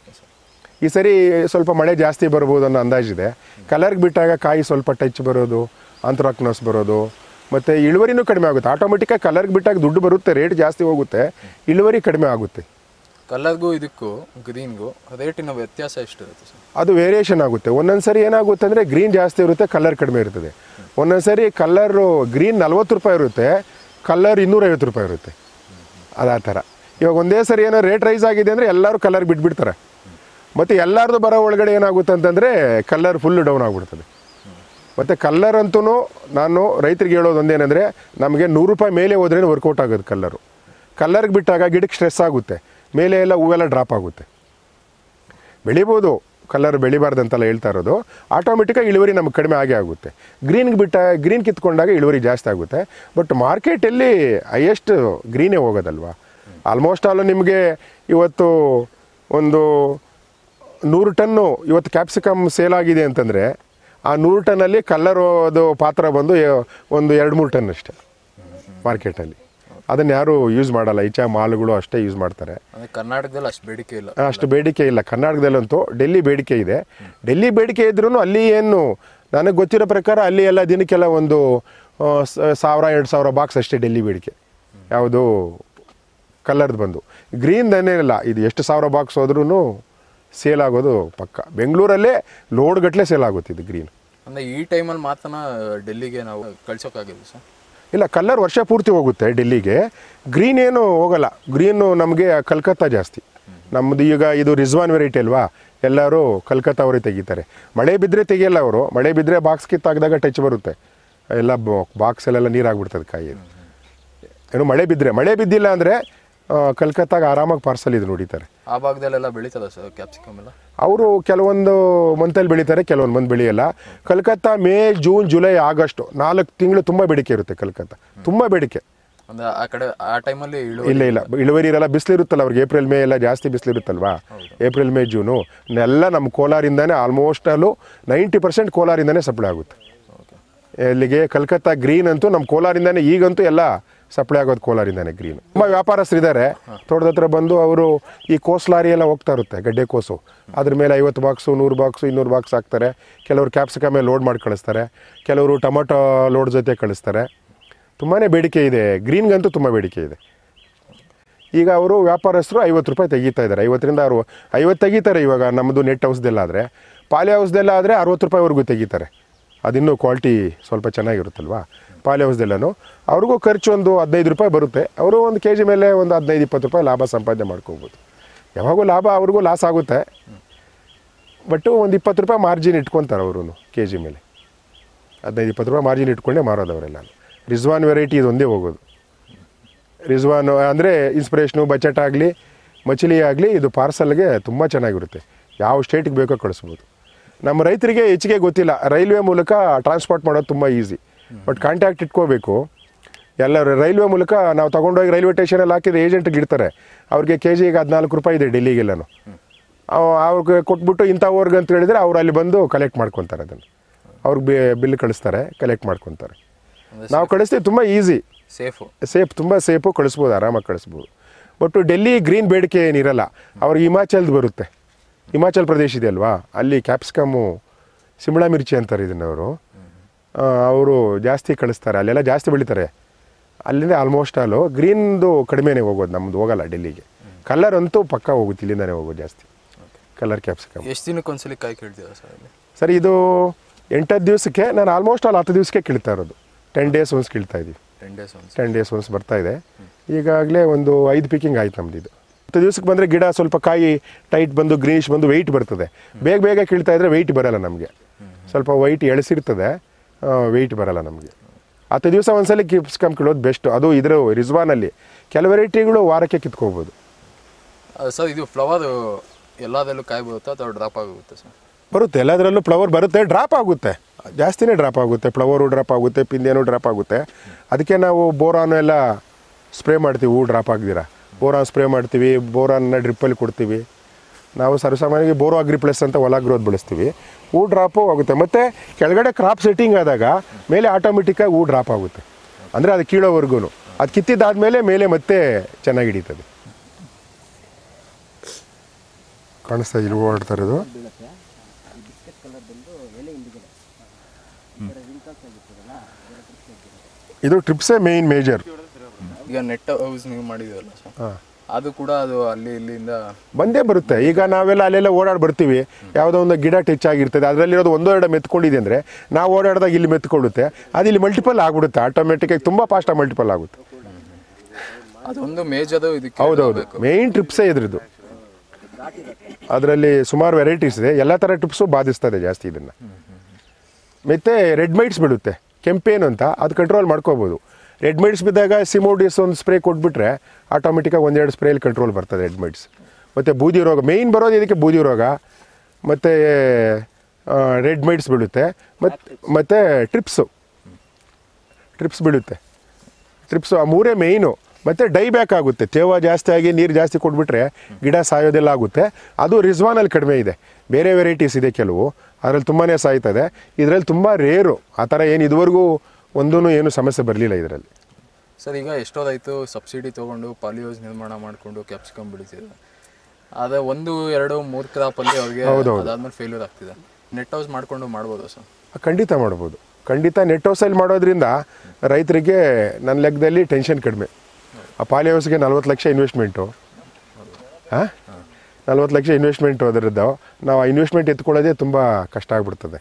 ಈ ಸರಿ ಸ್ವಲ್ಪ ಮಳೆ ಜಾಸ್ತಿ ಬರ್ಬೋದು ಅನ್ನೋ ಅಂದಾಜಿದೆ ಕಲರ್ಗೆ ಬಿಟ್ಟಾಗ ಕಾಯಿ ಸ್ವಲ್ಪ ಟಚ್ ಬರೋದು ಆಂಥ್ರಾಕ್ನೋಸ್ ಬರೋದು ಮತ್ತು ಇಳುವರಿನೂ ಕಡಿಮೆ ಆಗುತ್ತೆ ಆಟೋಮೆಟಿಕ್ಕಾಗಿ ಕಲರ್ಗೆ ಬಿಟ್ಟಾಗ ದುಡ್ಡು ಬರುತ್ತೆ ರೇಟ್ ಜಾಸ್ತಿ ಹೋಗುತ್ತೆ ಇಳುವರಿ ಕಡಿಮೆ ಆಗುತ್ತೆ ಕಲರ್ಗೂ ಇದಕ್ಕೂ ಗ್ರೀನ್ಗೂ ರೇಟಿನ ವ್ಯತ್ಯಾಸ ಎಷ್ಟಿರುತ್ತೆ ಸರ್ ಅದು ವೇರಿಯೇಷನ್ ಆಗುತ್ತೆ ಒಂದೊಂದು ಸರಿ ಏನಾಗುತ್ತೆ ಅಂದರೆ ಗ್ರೀನ್ ಜಾಸ್ತಿ ಇರುತ್ತೆ ಕಲರ್ ಕಡಿಮೆ ಇರ್ತದೆ ಒಂದೊಂದು ಸರಿ ಕಲ್ಲರು ಗ್ರೀನ್ ನಲ್ವತ್ತು ರೂಪಾಯಿ ಇರುತ್ತೆ ಕಲ್ಲರ್ ಇನ್ನೂರೈವತ್ತು ರೂಪಾಯಿ ಇರುತ್ತೆ ಅದು ಆ ಥರ ಇವಾಗ ಒಂದೇ ಸರಿ ಏನೋ ರೇಟ್ ರೈಸ್ ಆಗಿದೆ ಅಂದರೆ ಎಲ್ಲರೂ ಕಲರ್ ಬಿಟ್ಬಿಡ್ತಾರೆ ಮತ್ತು ಎಲ್ಲರದು ಬರೋ ಒಳಗಡೆ ಏನಾಗುತ್ತೆ ಅಂತಂದರೆ ಕಲ್ಲರ್ ಫುಲ್ ಡೌನ್ ಆಗಿಬಿಡ್ತದೆ ಮತ್ತು ಕಲ್ಲರ್ ಅಂತೂ ನಾನು ರೈತರಿಗೆ ಹೇಳೋದು ಒಂದೇನೆಂದರೆ ನಮಗೆ ನೂರು ರೂಪಾಯಿ ಮೇಲೆ ಹೋದ್ರೇ ವರ್ಕೌಟ್ ಆಗೋದು ಕಲ್ಲರು ಕಲ್ಲರ್ಗೆ ಬಿಟ್ಟಾಗ ಗಿಡಕ್ಕೆ ಸ್ಟ್ರೆಸ್ ಆಗುತ್ತೆ ಮೇಲೆ ಎಲ್ಲ ಹೂವೆಲ್ಲ ಡ್ರಾಪ್ ಆಗುತ್ತೆ ಬೆಳಿಬೋದು ಕಲರ್ ಬೆಳಿಬಾರ್ದಂತೆಲ್ಲ ಹೇಳ್ತಾ ಇರೋದು ಆಟೋಮೆಟಿಕ್ಕಾಗಿ ಇಳುವರಿ ನಮ್ಗೆ ಕಡಿಮೆ ಆಗೇ ಆಗುತ್ತೆ ಗ್ರೀನ್ಗೆ ಬಿಟ್ಟ ಗ್ರೀನ್ ಕಿತ್ಕೊಂಡಾಗ ಇಳುವರಿ ಜಾಸ್ತಿ ಆಗುತ್ತೆ ಬಟ್ ಮಾರ್ಕೆಟಲ್ಲಿ ಹೈಯೆಸ್ಟ್ ಗ್ರೀನೇ ಹೋಗೋದಲ್ವಾ ಆಲ್ಮೋಸ್ಟ್ ಆಲ್ ನಿಮಗೆ ಇವತ್ತು ಒಂದು ನೂರು ಟನ್ನು ಇವತ್ತು ಕ್ಯಾಪ್ಸಿಕಮ್ ಸೇಲ್ ಆಗಿದೆ ಅಂತಂದರೆ ಆ ನೂರು ಟನ್ನಲ್ಲಿ ಕಲ್ಲರ್ ಅದು ಪಾತ್ರ ಬಂದು ಎ- ಒಂದು ಎರಡು ಮೂರು ಟನ್ ಅಷ್ಟೇ ಮಾರ್ಕೆಟಲ್ಲಿ ಅದನ್ನು ಯಾರು ಯೂಸ್ ಮಾಡಲ್ಲ ಈಚೆ ಮಾಲ್ಗಳು ಅಷ್ಟೇ ಯೂಸ್ ಮಾಡ್ತಾರೆ ಅಂದರೆ ಕರ್ನಾಟಕದಲ್ಲಿ ಅಷ್ಟು ಬೇಡಿಕೆ ಇಲ್ಲ ಅಷ್ಟು ಬೇಡಿಕೆ ಇಲ್ಲ ಕರ್ನಾಟಕದಲ್ಲಂತೂ ಡೆಲ್ಲಿ ಬೇಡಿಕೆ ಇದೆ ಡೆಲ್ಲಿ ಬೇಡಿಕೆ ಇದ್ರೂ ಅಲ್ಲಿ ಏನು ನನಗೆ ಗೊತ್ತಿರೋ ಪ್ರಕಾರ ಅಲ್ಲಿ ಎಲ್ಲ ದಿನಕ್ಕೆಲ್ಲ ಒಂದು ಆ, ಸ- ಸಾವಿರ ಎರಡು ಸಾವಿರ ಬಾಕ್ಸ್ ಅಷ್ಟೇ ಡೆಲ್ಲಿ ಬೇಡಿಕೆ ಯಾವುದು ಕಲರ್ದು ಬಂದು ಗ್ರೀನ್ ಏನಿಲ್ಲ ಇದು ಎಷ್ಟು ಸಾವಿರ ಬಾಕ್ಸ್ ಹೋದ್ರೂ ಸೇಲ್ ಆಗೋದು ಪಕ್ಕ ಬೆಂಗಳೂರಲ್ಲೇ ಲೋಡ್ ಗಟ್ಟಲೆ ಸೇಲ್ ಆಗುತ್ತೆ ಇದು ಗ್ರೀನ್ ಅಂದರೆ ಈ ಟೈಮಲ್ಲಿ ಮಾತ್ರ ಡೆಲ್ಲಿಗೆ ನಾವು ಕಳ್ಸೋಕ್ಕಾಗಿಲ್ಲ ಸರ್ ಇಲ್ಲ ಕಲರ್ ವರ್ಷ ಪೂರ್ತಿ ಹೋಗುತ್ತೆ ಡೆಲ್ಲಿಗೆ ಗ್ರೀನ್ ಏನು ಹೋಗಲ್ಲ ಗ್ರೀನು ನಮಗೆ ಕಲ್ಕತ್ತಾ ಜಾಸ್ತಿ ನಮ್ಮದು ಈಗ ಇದು ರಿಜ್ವಾನ್ ವೆರೈಟಿ ಅಲ್ವಾ ಎಲ್ಲರೂ ಕಲ್ಕತ್ತಾ ಅವರೇ ತೆಗಿತಾರೆ ಮಳೆ ಬಿದ್ದರೆ ತೆಗಿಯಲ್ಲ ಅವರು ಮಳೆ ಬಿದ್ದರೆ ಬಾಕ್ಸ್ ಕಿತ್ತಾಕಿದಾಗ ಟಚ್ ಬರುತ್ತೆ ಎಲ್ಲ ಬಾಕ್ಸ್ ಅಲ್ಲೆಲ್ಲ ನೀರಾಗ್ಬಿಡ್ತದೆ ಕಾಯಿ ಏನು ಮಳೆ ಬಿದ್ದರೆ ಮಳೆ ಬಿದ್ದಿಲ್ಲ ಅಂದರೆ ಕಲ್ಕತ್ತಾಗ ಆರಾಮಾಗಿ ಪಾರ್ಸಲ್ ಇದು ನೋಡಿತಾರೆ ಆ ಭಾಗದಲ್ಲೆಲ್ಲ ಬೆಳೀತದ ಸರ್ ಕ್ಯಾಪ್ಸಿಕಮ್ ಎಲ್ಲ ಅವರು ಕೆಲವೊಂದು ಮಂತಲ್ಲಿ ಬೆಳೀತಾರೆ ಕೆಲವೊಂದು ಮಂತ್ ಬೆಳೆಯಲ್ಲ Calcutta May June July August ನಾಲ್ಕು ತಿಂಗಳು ತುಂಬ ಬೇಡಿಕೆ ಇರುತ್ತೆ ಕಲ್ಕತ್ತಾ ತುಂಬ ಬೇಡಿಕೆ ಅಂದರೆ ಆ ಕಡೆ ಆ ಟೈಮಲ್ಲಿ ಇಳುವರಿ ಇಲ್ಲ ಇಲ್ಲ ಇಳುವರಿ ಇರಲ್ಲ ಬಿಸಿಲಿರುತ್ತಲ್ಲ ಅವ್ರಿಗೆ ಏಪ್ರಿಲ್ ಮೇ ಎಲ್ಲ ಜಾಸ್ತಿ ಬಿಸಿಲಿರುತ್ತಲ್ವಾ ಏಪ್ರಿಲ್ ಮೇ ಜೂನು ಎಲ್ಲ ನಮ್ಮ ಕೋಲಾರಿಂದನೇ ಆಲ್ಮೋಸ್ಟ್ ಅಲ್ಲೂ ನೈಂಟಿ ಪರ್ಸೆಂಟ್ ಕೋಲಾರಿಂದನೇ ಸಪ್ಲೈ ಆಗುತ್ತೆ ಓಕೆ ಇಲ್ಲಿಗೆ ಕಲ್ಕತ್ತಾ ಗ್ರೀನ್ ಅಂತೂ ನಮ್ಮ ಕೋಲಾರಿಂದನೇ ಈಗಂತೂ ಎಲ್ಲ ಸಪ್ಲೈ ಆಗೋದು ಕೋಲಾರಿಂದನೇ ಗ್ರೀನ್ ತುಂಬ ವ್ಯಾಪಾರಸ್ಥರಿದ್ದಾರೆ ತೋಟದ ಹತ್ರ ಬಂದು ಅವರು ಈ ಕೋಸ್ ಲಾರಿ ಎಲ್ಲ ಹೋಗ್ತಾ ಇರುತ್ತೆ ಗಡ್ಡೆ ಕೋಸು ಅದ್ರ ಮೇಲೆ ಐವತ್ತು ಬಾಕ್ಸು ನೂರು ಬಾಕ್ಸು ಇನ್ನೂರು ಬಾಕ್ಸ್ ಹಾಕ್ತಾರೆ ಕೆಲವರು ಕ್ಯಾಪ್ಸಿಕಮೇ ಲೋಡ್ ಮಾಡಿ ಕಳಿಸ್ತಾರೆ ಕೆಲವರು ಟೊಮೊಟೊ ಲೋಡ್ ಜೊತೆ ಕಳಿಸ್ತಾರೆ ತುಂಬಾ ಬೇಡಿಕೆ ಇದೆ ಗ್ರೀನ್ಗಂತೂ ತುಂಬ ಬೇಡಿಕೆ ಇದೆ ಈಗ ಅವರು ವ್ಯಾಪಾರಸ್ಥರು ಐವತ್ತು ರೂಪಾಯಿ ತೆಗಿತಾ ಇದ್ದಾರೆ ಐವತ್ತರಿಂದ ಅರು ಐವತ್ತು ತೆಗಿತಾರೆ ಇವಾಗ ನಮ್ಮದು ನೆಟ್ ಹೌಸ್ದೆಲ್ಲ ಆದರೆ ಪಾಲಿ ಹೌಸ್ದೆಲ್ಲ ಆದರೆ ಅರವತ್ತು ರೂಪಾಯಿವರೆಗೂ ತೆಗಿತಾರೆ ಅದಿನ್ನೂ ಕ್ವಾಲಿಟಿ ಸ್ವಲ್ಪ ಚೆನ್ನಾಗಿರುತ್ತಲ್ವಾ ಪಾಲಿ ಹೌಸ್ದೆಲ್ಲನೂ ಅವ್ರಿಗೂ ಖರ್ಚು ಒಂದು ಹದಿನೈದು ರೂಪಾಯಿ ಬರುತ್ತೆ ಅವರು ಒಂದು ಕೆ ಜಿ ಮೇಲೆ ಒಂದು ಹದಿನೈದು ಇಪ್ಪತ್ತು ರೂಪಾಯಿ ಲಾಭ ಸಂಪಾದನೆ ಮಾಡ್ಕೋಬೋದು ಯಾವಾಗೂ ಲಾಭ ಅವ್ರಿಗೂ ಲಾಸ್ ಆಗುತ್ತೆ ಬಟ್ಟು ಒಂದು ಇಪ್ಪತ್ತು ರೂಪಾಯಿ ಮಾರ್ಜಿನ್ ಇಟ್ಕೊತಾರೆ ಅವರು ಕೆ ಜಿ ಮೇಲೆ ಹದಿನೈದು ಇಪ್ಪತ್ತು ರೂಪಾಯಿ ಮಾರ್ಜಿನ್ ಇಟ್ಕೊಂಡೇ ಮಾರೋದು ಅವರೆಲ್ಲ ರಿಜ್ವಾನ್ ವೆರೈಟಿ ಇದೊಂದೇ ಹೋಗೋದು ರಿಜ್ವಾನ್ ಅಂದರೆ ಇನ್ಸ್ಪಿರೇಷನು ಬಜೆಟ್ ಆಗಲಿ ಮಚಿಲಿ ಆಗಲಿ ಇದು ಪಾರ್ಸಲ್ಗೆ ತುಂಬ ಚೆನ್ನಾಗಿರುತ್ತೆ ಯಾವ ಸ್ಟೇಟಿಗೆ ಬೇಕೋ ಕಳಿಸ್ಬೋದು ನಮ್ಮ ರೈತರಿಗೆ ಹೆಚ್ಚಿಗೆ ಗೊತ್ತಿಲ್ಲ ರೈಲ್ವೆ ಮೂಲಕ ಟ್ರಾನ್ಸ್ಪೋರ್ಟ್ ಮಾಡೋದು ತುಂಬ ಈಸಿ ಬಟ್ ಕಾಂಟ್ಯಾಕ್ಟ್ ಇಟ್ಕೋಬೇಕು ಎಲ್ಲ ರೈಲ್ವೆ ಮೂಲಕ ನಾವು ತೊಗೊಂಡೋಗಿ ರೈಲ್ವೆ ಸ್ಟೇಷನಲ್ಲಿ ಹಾಕಿದ್ರೆ ಏಜೆಂಟ್ಗೆ ಇಡ್ತಾರೆ ಅವ್ರಿಗೆ ಕೆ ಜಿಗೆ ಹದಿನಾಲ್ಕು ರೂಪಾಯಿ ಇದೆ ಡೆಲ್ಲಿಗೆಲ್ಲನು ಅವ್- ಅವ್ರಿಗೆ ಕೊಟ್ಬಿಟ್ಟು ಇಂಥವ್ರಿಗೆ ಅಂತ ಹೇಳಿದರೆ ಅವ್ರು ಅಲ್ಲಿ ಬಂದು ಕಲೆಕ್ಟ್ ಮಾಡ್ಕೊತಾರೆ ಅದನ್ನು ಅವ್ರಿಗೆ ಬಿಲ್ ಕಳಿಸ್ತಾರೆ ಕಲೆಕ್ಟ್ ಮಾಡ್ಕೊತಾರೆ ನಾವು ಕಳಿಸ್ತೀವಿ ತುಂಬ ಈಸಿ ಸೇಫು ಸೇಫ್ ತುಂಬ ಸೇಫು ಕಳಿಸ್ಬೋದು ಆರಾಮಾಗಿ ಕಳಿಸ್ಬೋದು ಬಟ್ ಡೆಲ್ಲಿ ಗ್ರೀನ್ ಬೇಡಿಕೆ ಏನಿರಲ್ಲ ಅವ್ರಿಗೆ ಹಿಮಾಚಲ್ದು ಬರುತ್ತೆ ಹಿಮಾಚಲ್ ಪ್ರದೇಶ ಇದೆ ಅಲ್ವಾ ಅಲ್ಲಿ ಕ್ಯಾಪ್ಸಿಕಮ್ಮು ಸಿಮ್ಲಾ ಮಿರ್ಚಿ ಅಂತಾರೆ ಇದನ್ನು ಅವರು ಅವರು ಜಾಸ್ತಿ ಕಳಿಸ್ತಾರೆ ಅಲ್ಲೆಲ್ಲ ಜಾಸ್ತಿ ಬೆಳಿತಾರೆ ಅಲ್ಲಿಂದ ಆಲ್ಮೋಸ್ಟ್ ಆಲು ಗ್ರೀನ್ದು ಕಡಿಮೆನೇ ಹೋಗೋದು ನಮ್ಮದು ಹೋಗಲ್ಲ ಡೆಲ್ಲಿಗೆ ಕಲರ್ ಅಂತೂ ಪಕ್ಕ ಹೋಗುತ್ತೆ ಇಲ್ಲಿಂದನೇ ಹೋಗೋದು ಜಾಸ್ತಿ ಕಲರ್ ಕ್ಯಾಪ್ಸಿಕಮ್ ಎಷ್ಟು ದಿನಕ್ಕೆ ಒಂದ್ಸಲಿ ಕಾಯಿ ಕೇಳ್ತೀರಾ ಸರ್ ಇಲ್ಲಿ ಸರ್ ಇದು ಎಂಟತ್ತು ದಿವಸಕ್ಕೆ ನಾನು ಆಲ್ಮೋಸ್ಟ್ ಆಲ್ ಹತ್ತು ದಿವಸಕ್ಕೆ ಕೀಳ್ತಾ ಇರೋದು ಟೆನ್ ಡೇಸ್ ಒನ್ಸ್ ಕೀಳ್ತಾ ಇದ್ದೀವಿ ಟೆನ್ ಡೇಸ್ ಒಂದು ಟೆನ್ ಡೇಸ್ ಒನ್ಸ್ ಬರ್ತಾ ಇದೆ ಈಗಾಗಲೇ ಒಂದು ಐದು ಪಿಕಿಂಗ್ ಆಯ್ತು ನಮ್ದು ಇದು ಹತ್ತು ದಿವಸಕ್ಕೆ ಬಂದರೆ ಗಿಡ ಸ್ವಲ್ಪ ಕಾಯಿ ಟೈಟ್ ಬಂದು ಗ್ರೀನಿಶ್ ಬಂದು ವೆಯ್ಟ್ ಬರ್ತದೆ ಬೇಗ ಬೇಗ ಕೀಳ್ತಾ ಇದ್ರೆ ವೆಯ್ಟ್ ಬರಲ್ಲ ನಮಗೆ ಸ್ವಲ್ಪ ವೈಟ್ ಎಳೆಸಿರ್ತದೆ ವೆಯ್ಟ್ ಬರಲ್ಲ ನಮಗೆ ಹತ್ತು ದಿವಸ ಒಂದ್ಸಲಿ ಕಿಪ್ಸ್ಕಮ್ ಕೀಳೋದು ಬೆಸ್ಟ್ ಅದು ಇದ್ರ ರಿಜ್ವಾನಲ್ಲಿ ಕೆಲವು ವೆರೈಟಿಗಳು ವಾರಕ್ಕೆ ಕಿತ್ಕೋಬೋದು ಸರ್ ಇದು ಫ್ಲವರ್ ಎಲ್ಲದಲ್ಲೂ ಕಾಯಿ ಬರುತ್ತಾ ಅಥವಾ ಡ್ರಾಪ್ ಆಗುತ್ತೆ ಸರ್ ಬರುತ್ತೆ ಎಲ್ಲದರಲ್ಲೂ ಫ್ಲವರ್ ಬರುತ್ತೆ ಡ್ರಾಪ್ ಆಗುತ್ತೆ ಜಾಸ್ತಿನೇ ಡ್ರಾಪ್ ಆಗುತ್ತೆ ಫ್ಲವರು ಡ್ರಾಪ್ ಆಗುತ್ತೆ ಪಿಂದೇನು ಡ್ರಾಪ್ ಆಗುತ್ತೆ ಅದಕ್ಕೆ ನಾವು ಬೋರಾನು ಎಲ್ಲ ಸ್ಪ್ರೇ ಮಾಡ್ತೀವಿ ಹೂ ಡ್ರಾಪ್ ಆಗದಿರ ಬೋರಾನ್ ಸ್ಪ್ರೇ ಮಾಡ್ತೀವಿ ಬೋರಾನ್ನ ಡ್ರಿಪ್ಪಲ್ಲಿ ಕೊಡ್ತೀವಿ ನಾವು ಸರ್ವಸಾಮಾನ್ಯವಾಗಿ ಬೋರೋ ಅಗ್ರಿ ಪ್ಲಸ್ ಅಂತ ಹೊಲ ಗ್ರೋತ್ ಬೆಳೆಸ್ತೀವಿ ಹೂ ಡ್ರಾಪು ಆಗುತ್ತೆ ಮತ್ತು ಕೆಳಗಡೆ ಕ್ರಾಪ್ ಸೆಟ್ಟಿಂಗ್ ಆದಾಗ ಮೇಲೆ ಆಟೋಮೆಟಿಕ್ಕಾಗಿ ಹೂ ಡ್ರಾಪ್ ಆಗುತ್ತೆ ಅಂದರೆ ಅದು ಕೀಳೋವರೆಗೂ ಅದು ಕಿತ್ತಿದ್ದಾದಮೇಲೆ ಮೇಲೆ ಮತ್ತೆ ಚೆನ್ನಾಗಿ ಹಿಡಿತದೆ ಕಾಣಿಸ್ತಾ ಇಲ್ಲಿ ಓಡಾಡ್ತಾ ಇರೋದು ಬೀಳುತ್ತೆ ಈ ಬಿಸ್ಕೆಟ್ ಕಲರ್ ಬಂದು ಎಲೆ ಹಿಂದಿಗೆ ಈ ಕಡೆ wrinkles ಆಗಿರ್ತದಲ್ಲ ಅದೆಲ್ಲ ಬಿಡಿಸ್ಕೊಳ್ತೀವಿ ಇದು ಟ್ರಿಪ್ಸೇ ಮೇಯ್ನ್ ಮೇಜರ್ ಈಗ ನೆಟ್ ಹೌಸ್ ನೀವು ಮಾಡಿದ್ದೀರಲ್ಲ ಸರ್ ಹಾಂ ಅದು ಕೂಡ ಅದು ಅಲ್ಲಿ ಇಲ್ಲಿಂದ ಬಂದೇ ಬರುತ್ತೆ ಈಗ ನಾವೆಲ್ಲ ಅಲ್ಲೆಲ್ಲ ಓಡಾಡಿ ಬರ್ತೀವಿ ಯಾವುದೋ ಒಂದು ಗಿಡ ಟಚ್ ಆಗಿರ್ತದೆ ಅದರಲ್ಲಿರೋದು ಒಂದೋ ಎರಡು ಮೆತ್ಕೊಂಡಿದೆ ಅಂದರೆ ನಾವು ಓಡಾಡಿದಾಗ ಇಲ್ಲಿ ಮೆತ್ಕೊಳ್ಳುತ್ತೆ ಅದು ಇಲ್ಲಿ ಮಲ್ಟಿಪಲ್ ಆಗ್ಬಿಡುತ್ತೆ ಆಟೋಮೆಟಿಕ್ಕಾಗಿ ತುಂಬ ಫಾಸ್ಟಾಗಿ ಮಲ್ಟಿಪಲ್ ಆಗುತ್ತೆ ಅದೊಂದು ಮೇಜ್ ಅದು ಇದಕ್ಕೆ ಹೌದೌದು ಮೇಯ್ನ್ ಟ್ರಿಪ್ಸೇ ಇದ್ರದ್ದು ಅದರಲ್ಲಿ ಸುಮಾರು ವೆರೈಟೀಸ್ ಇದೆ ಎಲ್ಲ ಥರ ಟ್ರಿಪ್ಸು ಬಾಧಿಸ್ತದೆ ಜಾಸ್ತಿ ಇದನ್ನು ಮತ್ತು ರೆಡ್ ಮೈಟ್ಸ್ ಬಿಡುತ್ತೆ ಕೆಂಪೇನು ಅಂತ ಅದು ಕಂಟ್ರೋಲ್ ಮಾಡ್ಕೋಬೋದು ರೆಡ್ ಮೈಟ್ಸ್ ಬಿದ್ದಾಗ ಸಿಮೋಡಿಸ್ ಒಂದು ಸ್ಪ್ರೇ ಕೊಟ್ಬಿಟ್ರೆ ಆಟೋಮೆಟಿಕಾಗಿ ಒಂದೆರಡು ಸ್ಪ್ರೇಲಿ ಕಂಟ್ರೋಲ್ ಬರ್ತದೆ ರೆಡ್ ಮೈಟ್ಸ್ ಮತ್ತು ಬೂದಿ ರೋಗ ಮೇಯ್ನ್ ಬರೋದು ಇದಕ್ಕೆ ಬೂದಿ ರೋಗ ಮತ್ತು ರೆಡ್ ಮೈಟ್ಸ್ ಬಿಡುತ್ತೆ ಮತ್ತು ಮತ್ತು ಟ್ರಿಪ್ಸು ಟ್ರಿಪ್ಸ್ ಬಿಡುತ್ತೆ ಟ್ರಿಪ್ಸು ಆ ಮೂರೇ ಮೇಯ್ನು ಮತ್ತು ಡೈ ಬ್ಯಾಕ್ ಆಗುತ್ತೆ ತೇವ ಜಾಸ್ತಿ ಆಗಿ ನೀರು ಜಾಸ್ತಿ ಕೊಟ್ಬಿಟ್ರೆ ಗಿಡ ಸಾಯೋದೆಲ್ಲ ಆಗುತ್ತೆ ಅದು ರಿಜ್ವಾನಲ್ಲಿ ಕಡಿಮೆ ಇದೆ ಬೇರೆ ವೆರೈಟೀಸ್ ಇದೆ ಕೆಲವು ಅದರಲ್ಲಿ ತುಂಬಾ ಸಾಯ್ತದೆ ಇದರಲ್ಲಿ ತುಂಬ ರೇರು ಆ ಥರ ಏನು ಇದುವರೆಗೂ ಒಂದೂ ಏನು ಸಮಸ್ಯೆ ಬರಲಿಲ್ಲ ಇದರಲ್ಲಿ ಸರ್ ಈಗ ಎಷ್ಟೋದಾಯ್ತು ಸಬ್ಸಿಡಿ ತೊಗೊಂಡು ಪಾಲಿಯೋಸ್ ನಿರ್ಮಾಣ ಮಾಡಿಕೊಂಡು ಕ್ಯಾಪ್ಸಿಕಮ್ ಬೆಳೀತಿದೆ ಅದೇ ಒಂದು ಎರಡು ಮೂರು ಕ್ರಾಪಲ್ಲಿ ಅವ್ರಿಗೆ ಅದಾದ್ಮೇಲೆ ಫೇಲ್ಯೂರ್ ಆಗ್ತಿದೆ ನೆಟ್ ಹೌಸ್ ಮಾಡಿಕೊಂಡು ಮಾಡ್ಬೋದು ಸರ್ ಖಂಡಿತ ಮಾಡ್ಬೋದು ಖಂಡಿತ ನೆಟ್ ಹೌಸಲ್ಲಿ ಮಾಡೋದ್ರಿಂದ ರೈತರಿಗೆ ನನ್ನ ಲೆಕ್ಕದಲ್ಲಿ ಟೆನ್ಷನ್ ಕಡಿಮೆ ಆ ಪಾಲಿ ಹೌಸ್ಗೆ ನಲ್ವತ್ತು ಲಕ್ಷ ಇನ್ವೆಸ್ಟ್ಮೆಂಟು ಹಾಂ ನಲ್ವತ್ತು ಲಕ್ಷ ಇನ್ವೆಸ್ಟ್ಮೆಂಟು ಅದರದ್ದು ನಾವು ಆ ಇನ್ವೆಸ್ಟ್ಮೆಂಟ್ ಎತ್ಕೊಳ್ಳೋದೇ ತುಂಬ ಕಷ್ಟ ಆಗ್ಬಿಡ್ತದೆ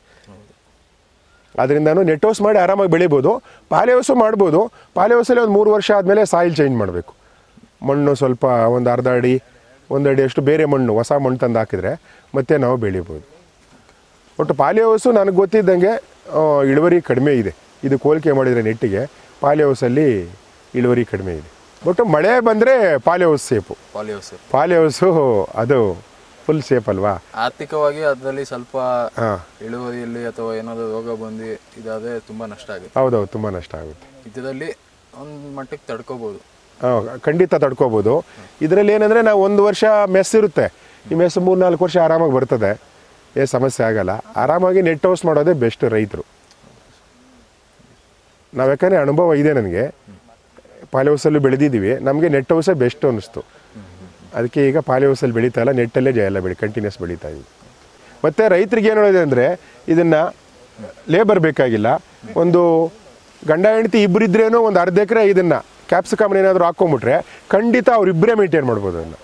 ಅದರಿಂದನೂ ನೆಟ್ ಹೌಸ್ ಮಾಡಿ ಆರಾಮಾಗಿ ಬೆಳಿಬೋದು ಪಾಲಿ ಹೌಸು ಮಾಡ್ಬೋದು ಪಾಲಿ ಹೌಸಲ್ಲಿ ಒಂದು ಮೂರು ವರ್ಷ ಆದಮೇಲೆ ಸಾಯಿಲ್ ಚೇಂಜ್ ಮಾಡಬೇಕು ಮಣ್ಣು ಸ್ವಲ್ಪ ಒಂದು ಅರ್ಧ ಅಡಿ ಒಂದು ಅಡಿ ಅಷ್ಟು ಬೇರೆ ಮಣ್ಣು ಹೊಸ ಮಣ್ಣು ತಂದು ಹಾಕಿದರೆ ಮತ್ತೆ ನಾವು ಬೆಳಿಬೋದು ಒಟ್ಟು ಪಾಲಿ ಹೌಸು ನನಗೆ ಗೊತ್ತಿದ್ದಂಗೆ ಆ, ಇಳುವರಿ ಕಡಿಮೆ ಇದೆ ಇದು ಹೋಲಿಕೆ ಮಾಡಿದರೆ ನೆಟ್ಟಿಗೆ ಪಾಲಿ ಹೌಸಲ್ಲಿ ಇಳುವರಿ ಕಡಿಮೆ ಇದೆ ಬಟ್ ಮಳೆ ಬಂದರೆ ಪಾಲಿ ಹೌಸ್ ಸೇಫು ಪಾಲಿಯೋಸ್ ಪಾಲಿ ಹೌಸು ಅದು ಫುಲ್ ಸೇಫ್ ಅಲ್ವಾ ಆರ್ಥಿಕವಾಗಿ ಅದರಲ್ಲಿ ಸ್ವಲ್ಪ ಹಾಂ ಇಳುವರಿಯಲ್ಲಿ ಅಥವಾ ಏನಾದರೂ ರೋಗ ಬಂದು ಇದಾದರೆ ತುಂಬ ನಷ್ಟ ಆಗುತ್ತೆ ಹೌದೌದು ತುಂಬ ನಷ್ಟ ಆಗುತ್ತೆ ಇದರಲ್ಲಿ ಒಂದು ಮಟ್ಟಕ್ಕೆ ತಡ್ಕೋಬೋದು ಆ, ಖಂಡಿತ ತಡ್ಕೋಬೋದು ಇದರಲ್ಲಿ ಏನಂದರೆ ನಾವು ಒಂದು ವರ್ಷ ಮೆಸ್ ಇರುತ್ತೆ ಈ ಮೆಸ್ ಮೂರು ನಾಲ್ಕು ವರ್ಷ ಆರಾಮಾಗಿ ಬರ್ತದೆ ಏನು ಸಮಸ್ಯೆ ಆಗಲ್ಲ ಆರಾಮಾಗಿ ನೆಟ್ ಹೌಸ್ ಮಾಡೋದೇ ಬೆಸ್ಟ್ ರೈತರು ನಾವು ಯಾಕಂದರೆ ಅನುಭವ ಇದೆ ನನಗೆ ಪಾಲಿ ಹೌಸಲ್ಲೂ ಬೆಳೆದಿದ್ದೀವಿ ನಮಗೆ ನೆಟ್ ಹೌಸೇ ಬೆಸ್ಟ್ ಅನ್ನಿಸ್ತು ಅದಕ್ಕೆ ಈಗ ಪಾಲಿ ಹೌಸಲ್ಲಿ ಬೆಳೀತಾ ಇಲ್ಲ ನೆಟ್ಟಲ್ಲೇ ಜಯ ಎಲ್ಲ ಬೆಳಿ ಕಂಟಿನ್ಯೂಸ್ ಬೆಳೀತಾ ಇದ್ದೀವಿ ಮತ್ತು ರೈತರಿಗೆ ಏನು ಹೇಳಿದೆ ಅಂದರೆ ಇದನ್ನು ಲೇಬರ್ ಬೇಕಾಗಿಲ್ಲ ಒಂದು ಗಂಡ ಹೆಂಡತಿ ಇಬ್ಬರಿದ್ರೇನೋ ಒಂದು ಅರ್ಧ ಎಕರೆ ಇದನ್ನು ಕ್ಯಾಪ್ಸಿಕಮ್ ಏನಾದರೂ ಹಾಕ್ಕೊಂಬಿಟ್ರೆ ಖಂಡಿತ ಅವರಿಬ್ಬರೇ ಮೇಂಟೈನ್ ಮಾಡ್ಬೋದು ಅದನ್ನು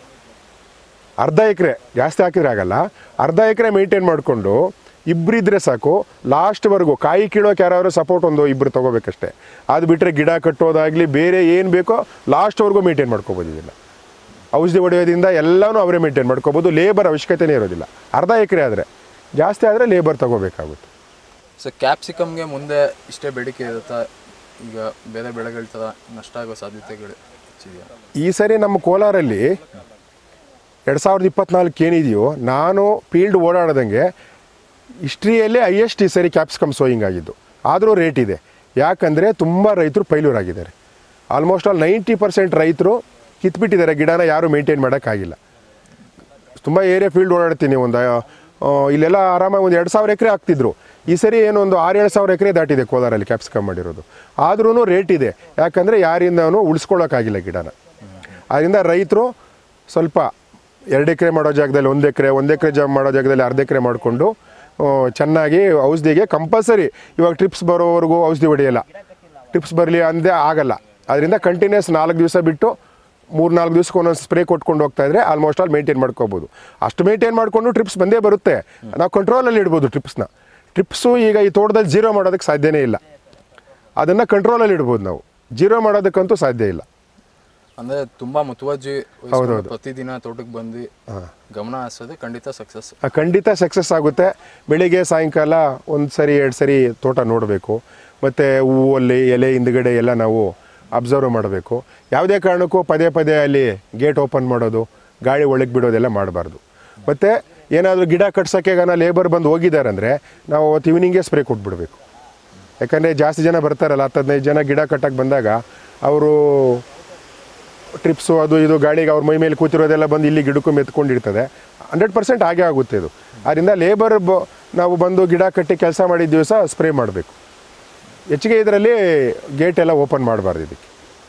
ಅರ್ಧ ಎಕರೆ ಜಾಸ್ತಿ ಹಾಕಿದ್ರೆ ಆಗಲ್ಲ ಅರ್ಧ ಎಕರೆ ಮೇಂಟೈನ್ ಮಾಡಿಕೊಂಡು ಇಬ್ಬರಿದ್ರೆ ಸಾಕು ಲಾಸ್ಟ್ವರೆಗೂ ಕಾಯಿ ಕೀಳೋಕೆ ಯಾರಾದ್ರು ಸಪೋರ್ಟ್ ಒಂದು ಇಬ್ಬರು ತೊಗೋಬೇಕಷ್ಟೇ ಅದು ಬಿಟ್ಟರೆ ಗಿಡ ಕಟ್ಟೋದಾಗಲಿ ಬೇರೆ ಏನು ಬೇಕೋ ಲಾಸ್ಟ್ವರೆಗೂ ಮೇಂಟೈನ್ ಮಾಡ್ಕೋಬೋದು ಇದನ್ನು ಔಷಧಿ ಹೊಡೆಯೋದ್ರಿಂದ ಎಲ್ಲನೂ ಅವರೇ ಮೇಂಟೈನ್ ಮಾಡ್ಕೋಬೋದು ಲೇಬರ್ ಅವಶ್ಯಕತೆನೇ ಇರೋದಿಲ್ಲ ಅರ್ಧ ಎಕರೆ ಆದರೆ ಜಾಸ್ತಿ ಆದರೆ ಲೇಬರ್ ತೊಗೋಬೇಕಾಗುತ್ತೆ ಸೊ ಕ್ಯಾಪ್ಸಿಕಮ್ಗೆ ಮುಂದೆ ಇಷ್ಟೇ ಬೇಡಿಕೆ ಇರುತ್ತಾ ಈಗ ಬೇರೆ ಬೆಳೆಗಳ ಥರ ನಷ್ಟ ಆಗೋ ಸಾಧ್ಯತೆಗಳು ಹೆಚ್ಚಿದೆಯಾ ಈ ಸರಿ ನಮ್ಮ ಕೋಲಾರಲ್ಲಿ ಎರಡು ಸಾವಿರದ ಇಪ್ಪತ್ನಾಲ್ಕು ಏನಿದೆಯೋ ನಾನು ಫೀಲ್ಡ್ ಓಡಾಡದಂಗೆ ಹಿಸ್ಟ್ರಿಯಲ್ಲೇ ಹೈಯೆಸ್ಟ್ ಈ ಸರಿ ಕ್ಯಾಪ್ಸಿಕಮ್ ಸೋಯಿಂಗ್ ಆಗಿದ್ದು ಆದರೂ ರೇಟ್ ಇದೆ ಯಾಕಂದರೆ ತುಂಬ ರೈತರು failure almost all ninety percent ರೈತರು ಕಿತ್ಬಿಟ್ಟಿದ್ದಾರೆ ಗಿಡನ ಯಾರೂ ಮೇಂಟೈನ್ ಮಾಡೋಕ್ಕಾಗಿಲ್ಲ ತುಂಬ ಏರಿಯಾ ಫೀಲ್ಡ್ ಓಡಾಡ್ತೀನಿ ಒಂದು ಆ, ಇಲ್ಲೆಲ್ಲ ಆರಾಮಾಗಿ ಒಂದು ಎರಡು ಸಾವಿರ ಎಕರೆ ಹಾಕ್ತಿದ್ರು ಈ ಸರಿ ಏನೋ ಒಂದು ಆರು ಏಳು ಸಾವಿರ ಎಕರೆ ದಾಟಿದೆ ಕೋಲಾರಲ್ಲಿ ಕ್ಯಾಪ್ಸಿಕಮ್ ಮಾಡಿರೋದು ಆದ್ರೂ ರೇಟ್ ಇದೆ ಯಾಕಂದರೆ ಯಾರಿಂದನೂ ಉಳಿಸ್ಕೊಳ್ಳೋಕ್ಕಾಗಿಲ್ಲ ಗಿಡನ ಅದರಿಂದ ರೈತರು ಸ್ವಲ್ಪ ಎರಡು ಎಕರೆ ಮಾಡೋ ಜಾಗದಲ್ಲಿ ಒಂದು ಎಕರೆ ಒಂದು ಎಕರೆ ಜಾಗ ಮಾಡೋ ಜಾಗದಲ್ಲಿ ಅರ್ಧ ಎಕರೆ ಮಾಡಿಕೊಂಡು ಚೆನ್ನಾಗಿ ಔಷಧಿಗೆ ಕಂಪಲ್ಸರಿ ಇವಾಗ ಟ್ರಿಪ್ಸ್ ಬರೋವರೆಗೂ ಔಷಧಿ ಹೊಡೆಯಲ್ಲ ಟ್ರಿಪ್ಸ್ ಬರಲಿ ಅಂದೇ ಆಗಲ್ಲ ಅದರಿಂದ ಕಂಟಿನ್ಯೂಸ್ ನಾಲ್ಕು ದಿವಸ ಬಿಟ್ಟು ಮೂರು ನಾಲ್ಕು ದಿವ್ಸಕ್ಕೆ ಒಂದೊಂದು ಸ್ಪ್ರೇ ಕೊಟ್ಕೊಂಡು ಹೋಗ್ತಾ ಇದ್ರೆ ಆಲ್ಮೋಸ್ಟ್ ಆಲ್ ಮೇಂಟೈನ್ ಮಾಡ್ಕೋಬೋದು ಅಷ್ಟು ಮೇಂಟೈನ್ ಮಾಡಿಕೊಂಡು ಟ್ರಿಪ್ಸ್ ಬಂದೇ ಬರುತ್ತೆ ನಾವು ಕಂಟ್ರೋಲಲ್ಲಿ ಇಡ್ಬೋದು ಟ್ರಿಪ್ಸ್ನ ಟ್ರಿಪ್ಸು ಈಗ ಈ ತೋಟದಲ್ಲಿ ಜೀರೋ ಮಾಡೋದಕ್ಕೆ ಸಾಧ್ಯನೇ ಇಲ್ಲ ಅದನ್ನು ಕಂಟ್ರೋಲಲ್ಲಿ ಇಡ್ಬೋದು ನಾವು ಜೀರೋ ಮಾಡೋದಕ್ಕಂತೂ ಸಾಧ್ಯ ಇಲ್ಲ ಅಂದರೆ ತುಂಬ ಮುತುವರ್ಜಿ ವಹಿಸ್ಕೊಂಡು ಪ್ರತಿದಿನ ತೋಟಕ್ಕೆ ಬಂದು ಗಮನ ಹರಿಸೋದು ಖಂಡಿತ ಸಕ್ಸಸ್ ಆ, ಖಂಡಿತ ಸಕ್ಸಸ್ ಆಗುತ್ತೆ ಬೆಳಿಗ್ಗೆ ಸಾಯಂಕಾಲ ಒಂದು ಸರಿ ಎರಡು ಸರಿ ತೋಟ ನೋಡಬೇಕು ಮತ್ತು ಹೂವಲ್ಲಿ ಎಲೆ ಹಿಂದ್ಗಡೆ ಎಲ್ಲ ನಾವು ಅಬ್ಸರ್ವ್ ಮಾಡಬೇಕು ಯಾವುದೇ ಕಾರಣಕ್ಕೂ ಪದೇ ಪದೇ ಅಲ್ಲಿ ಗೇಟ್ ಓಪನ್ ಮಾಡೋದು ಗಾಳಿ ಒಳಗೆ ಬಿಡೋದೆಲ್ಲ ಮಾಡಬಾರ್ದು ಮತ್ತು ಏನಾದರೂ ಗಿಡ ಕಟ್ಸೋಕ್ಕೆ ಈಗ ಲೇಬರ್ ಬಂದು ಹೋಗಿದ್ದಾರೆ ಅಂದರೆ ನಾವು ಅವತ್ತು ಈವ್ನಿಂಗೇ ಸ್ಪ್ರೇ ಕೊಟ್ಬಿಡ್ಬೇಕು ಯಾಕಂದರೆ ಜಾಸ್ತಿ ಜನ ಬರ್ತಾರಲ್ಲ ಹತ್ತು ಹದಿನೈದು ಜನ ಗಿಡ ಕಟ್ಟಕ್ಕೆ ಬಂದಾಗ ಅವರು ಟ್ರಿಪ್ಸು ಅದು ಇದು ಗಾಳಿಗೆ ಅವ್ರ ಮೈ ಮೇಲೆ ಕೂತಿರೋದೆಲ್ಲ ಬಂದು ಇಲ್ಲಿ ಗಿಡಕ್ಕೂ ಮೆತ್ಕೊಂಡಿರ್ತದೆ ಹಂಡ್ರೆಡ್ ಪರ್ಸೆಂಟ್ ಹಾಗೆ ಆಗುತ್ತೆ ಇದು ಅದರಿಂದ ಲೇಬರ್ ಬ ನಾವು ಬಂದು ಗಿಡ ಕಟ್ಟಿ ಕೆಲಸ ಮಾಡಿದ ದಿವಸ ಸ್ಪ್ರೇ ಮಾಡಬೇಕು ಹೆಚ್ಚಿಗೆ ಇದರಲ್ಲಿ ಗೇಟ್ ಎಲ್ಲ ಓಪನ್ ಮಾಡಬಾರ್ದು ಇದಕ್ಕೆ